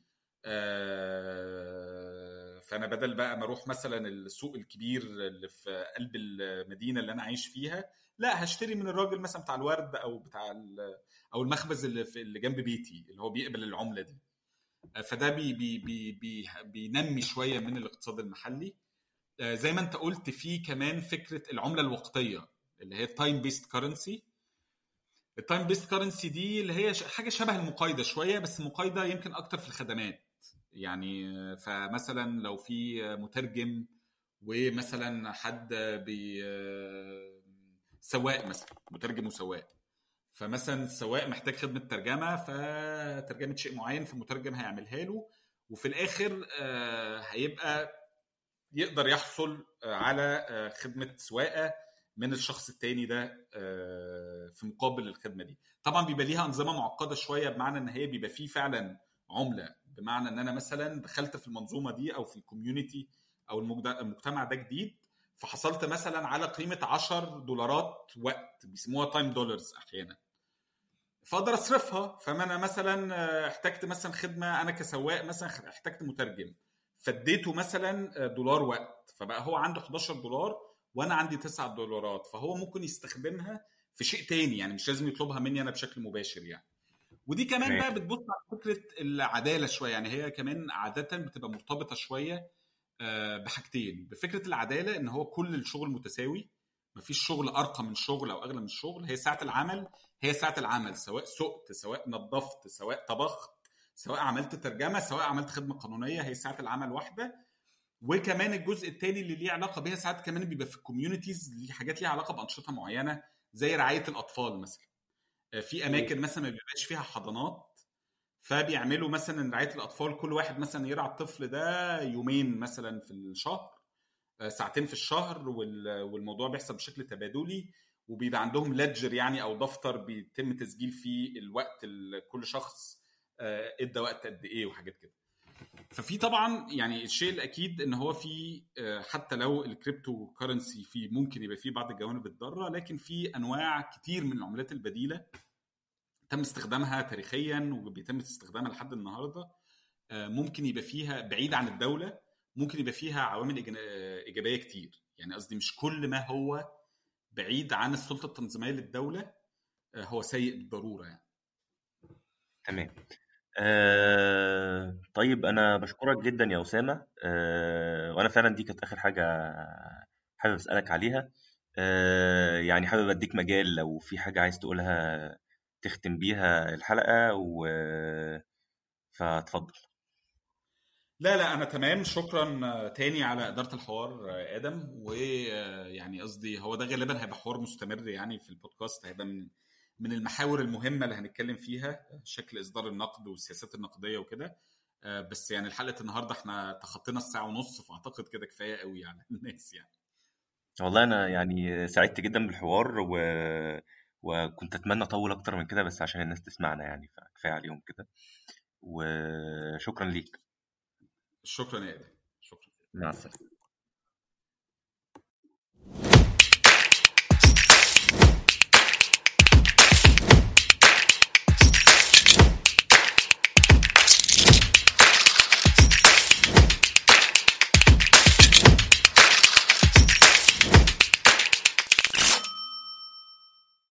فانا بدل بقى ما اروح مثلا السوق الكبير اللي في قلب المدينه اللي انا عايش فيها لا هشتري من الراجل مثلا بتاع الورد او بتاع او المخبز اللي في اللي جنب بيتي اللي هو بيقبل العمله دي فده بي بي بي بي بينمي شويه من الاقتصاد المحلي زي ما انت قلت في كمان فكره العمله الوقتيه اللي هي تايم بيست كرنسي التايم بيست كرنسي دي اللي هي حاجه شبه المقايضه شويه بس مقايضه يمكن اكتر في الخدمات يعني فمثلا لو في مترجم ومثلا حد بي سواق مثلا مترجم وسواق فمثلا السواق محتاج خدمه ترجمه فترجمه شيء معين فمترجم هيعملها له وفي الاخر هيبقى يقدر يحصل على خدمه سواقه من الشخص التاني ده في مقابل الخدمه دي طبعا بيبقى ليها انظمه معقده شويه بمعنى ان هي بيبقى فيه فعلا عمله بمعنى ان انا مثلا دخلت في المنظومه دي او في الكوميونتي او المجتمع ده جديد فحصلت مثلا على قيمه 10 دولارات وقت بيسموها تايم دولارز احيانا فاقدر اصرفها فما انا مثلا احتجت مثلا خدمه انا كسواق مثلا احتجت مترجم فاديته مثلا دولار وقت فبقى هو عنده 11 دولار وانا عندي 9 دولارات فهو ممكن يستخدمها في شيء تاني يعني مش لازم يطلبها مني انا بشكل مباشر يعني ودي كمان بقى بتبص على فكره العداله شويه يعني هي كمان عاده بتبقى مرتبطه شويه بحاجتين بفكره العداله ان هو كل الشغل متساوي مفيش شغل ارقى من شغل او اغلى من الشغل هي ساعه العمل هي ساعه العمل سواء سقت سواء نظفت سواء طبخت سواء عملت ترجمه سواء عملت خدمه قانونيه هي ساعه العمل واحده وكمان الجزء الثاني اللي ليه علاقه بيها ساعات كمان بيبقى في الكوميونيتيز ليه حاجات ليها علاقه بانشطه معينه زي رعايه الاطفال مثلا في اماكن مثلا ما بيبقاش فيها حضانات فبيعملوا مثلا رعايه الاطفال كل واحد مثلا يرعى الطفل ده يومين مثلا في الشهر ساعتين في الشهر والموضوع بيحصل بشكل تبادلي وبيبقى عندهم ليدجر يعني او دفتر بيتم تسجيل فيه الوقت كل شخص ادى وقت قد ايه وحاجات كده ففي طبعا يعني الشيء الاكيد ان هو في حتى لو الكريبتو كرنسي فيه ممكن يبقى فيه بعض الجوانب الضاره لكن في انواع كتير من العملات البديله تم استخدامها تاريخيا وبيتم استخدامها لحد النهارده آه، ممكن يبقى فيها بعيد عن الدوله ممكن يبقى فيها عوامل إيجا- آه، ايجابيه كتير يعني قصدي مش كل ما هو بعيد عن السلطه التنظيميه للدوله آه، هو سيء بالضروره يعني تمام آه طيب انا بشكرك جدا يا اسامه آه وانا فعلا دي كانت اخر حاجه حابب اسالك عليها آه يعني حابب اديك مجال لو في حاجه عايز تقولها تختم بيها الحلقه و فاتفضل لا لا انا تمام شكرا آه، تاني على اداره الحوار آه، ادم ويعني قصدي هو ده غالبا هيبقى حوار مستمر يعني في البودكاست هيبقى من من المحاور المهمه اللي هنتكلم فيها شكل اصدار النقد والسياسات النقديه وكده آه، بس يعني حلقه النهارده احنا تخطينا الساعه ونص فاعتقد كده كفايه قوي على الناس يعني والله انا يعني سعدت جدا بالحوار و... وكنت اتمنى اطول اكتر من كده بس عشان الناس تسمعنا يعني فكفايه عليهم كده وشكرا ليك شكرا يا ادم شكرا مع السلامه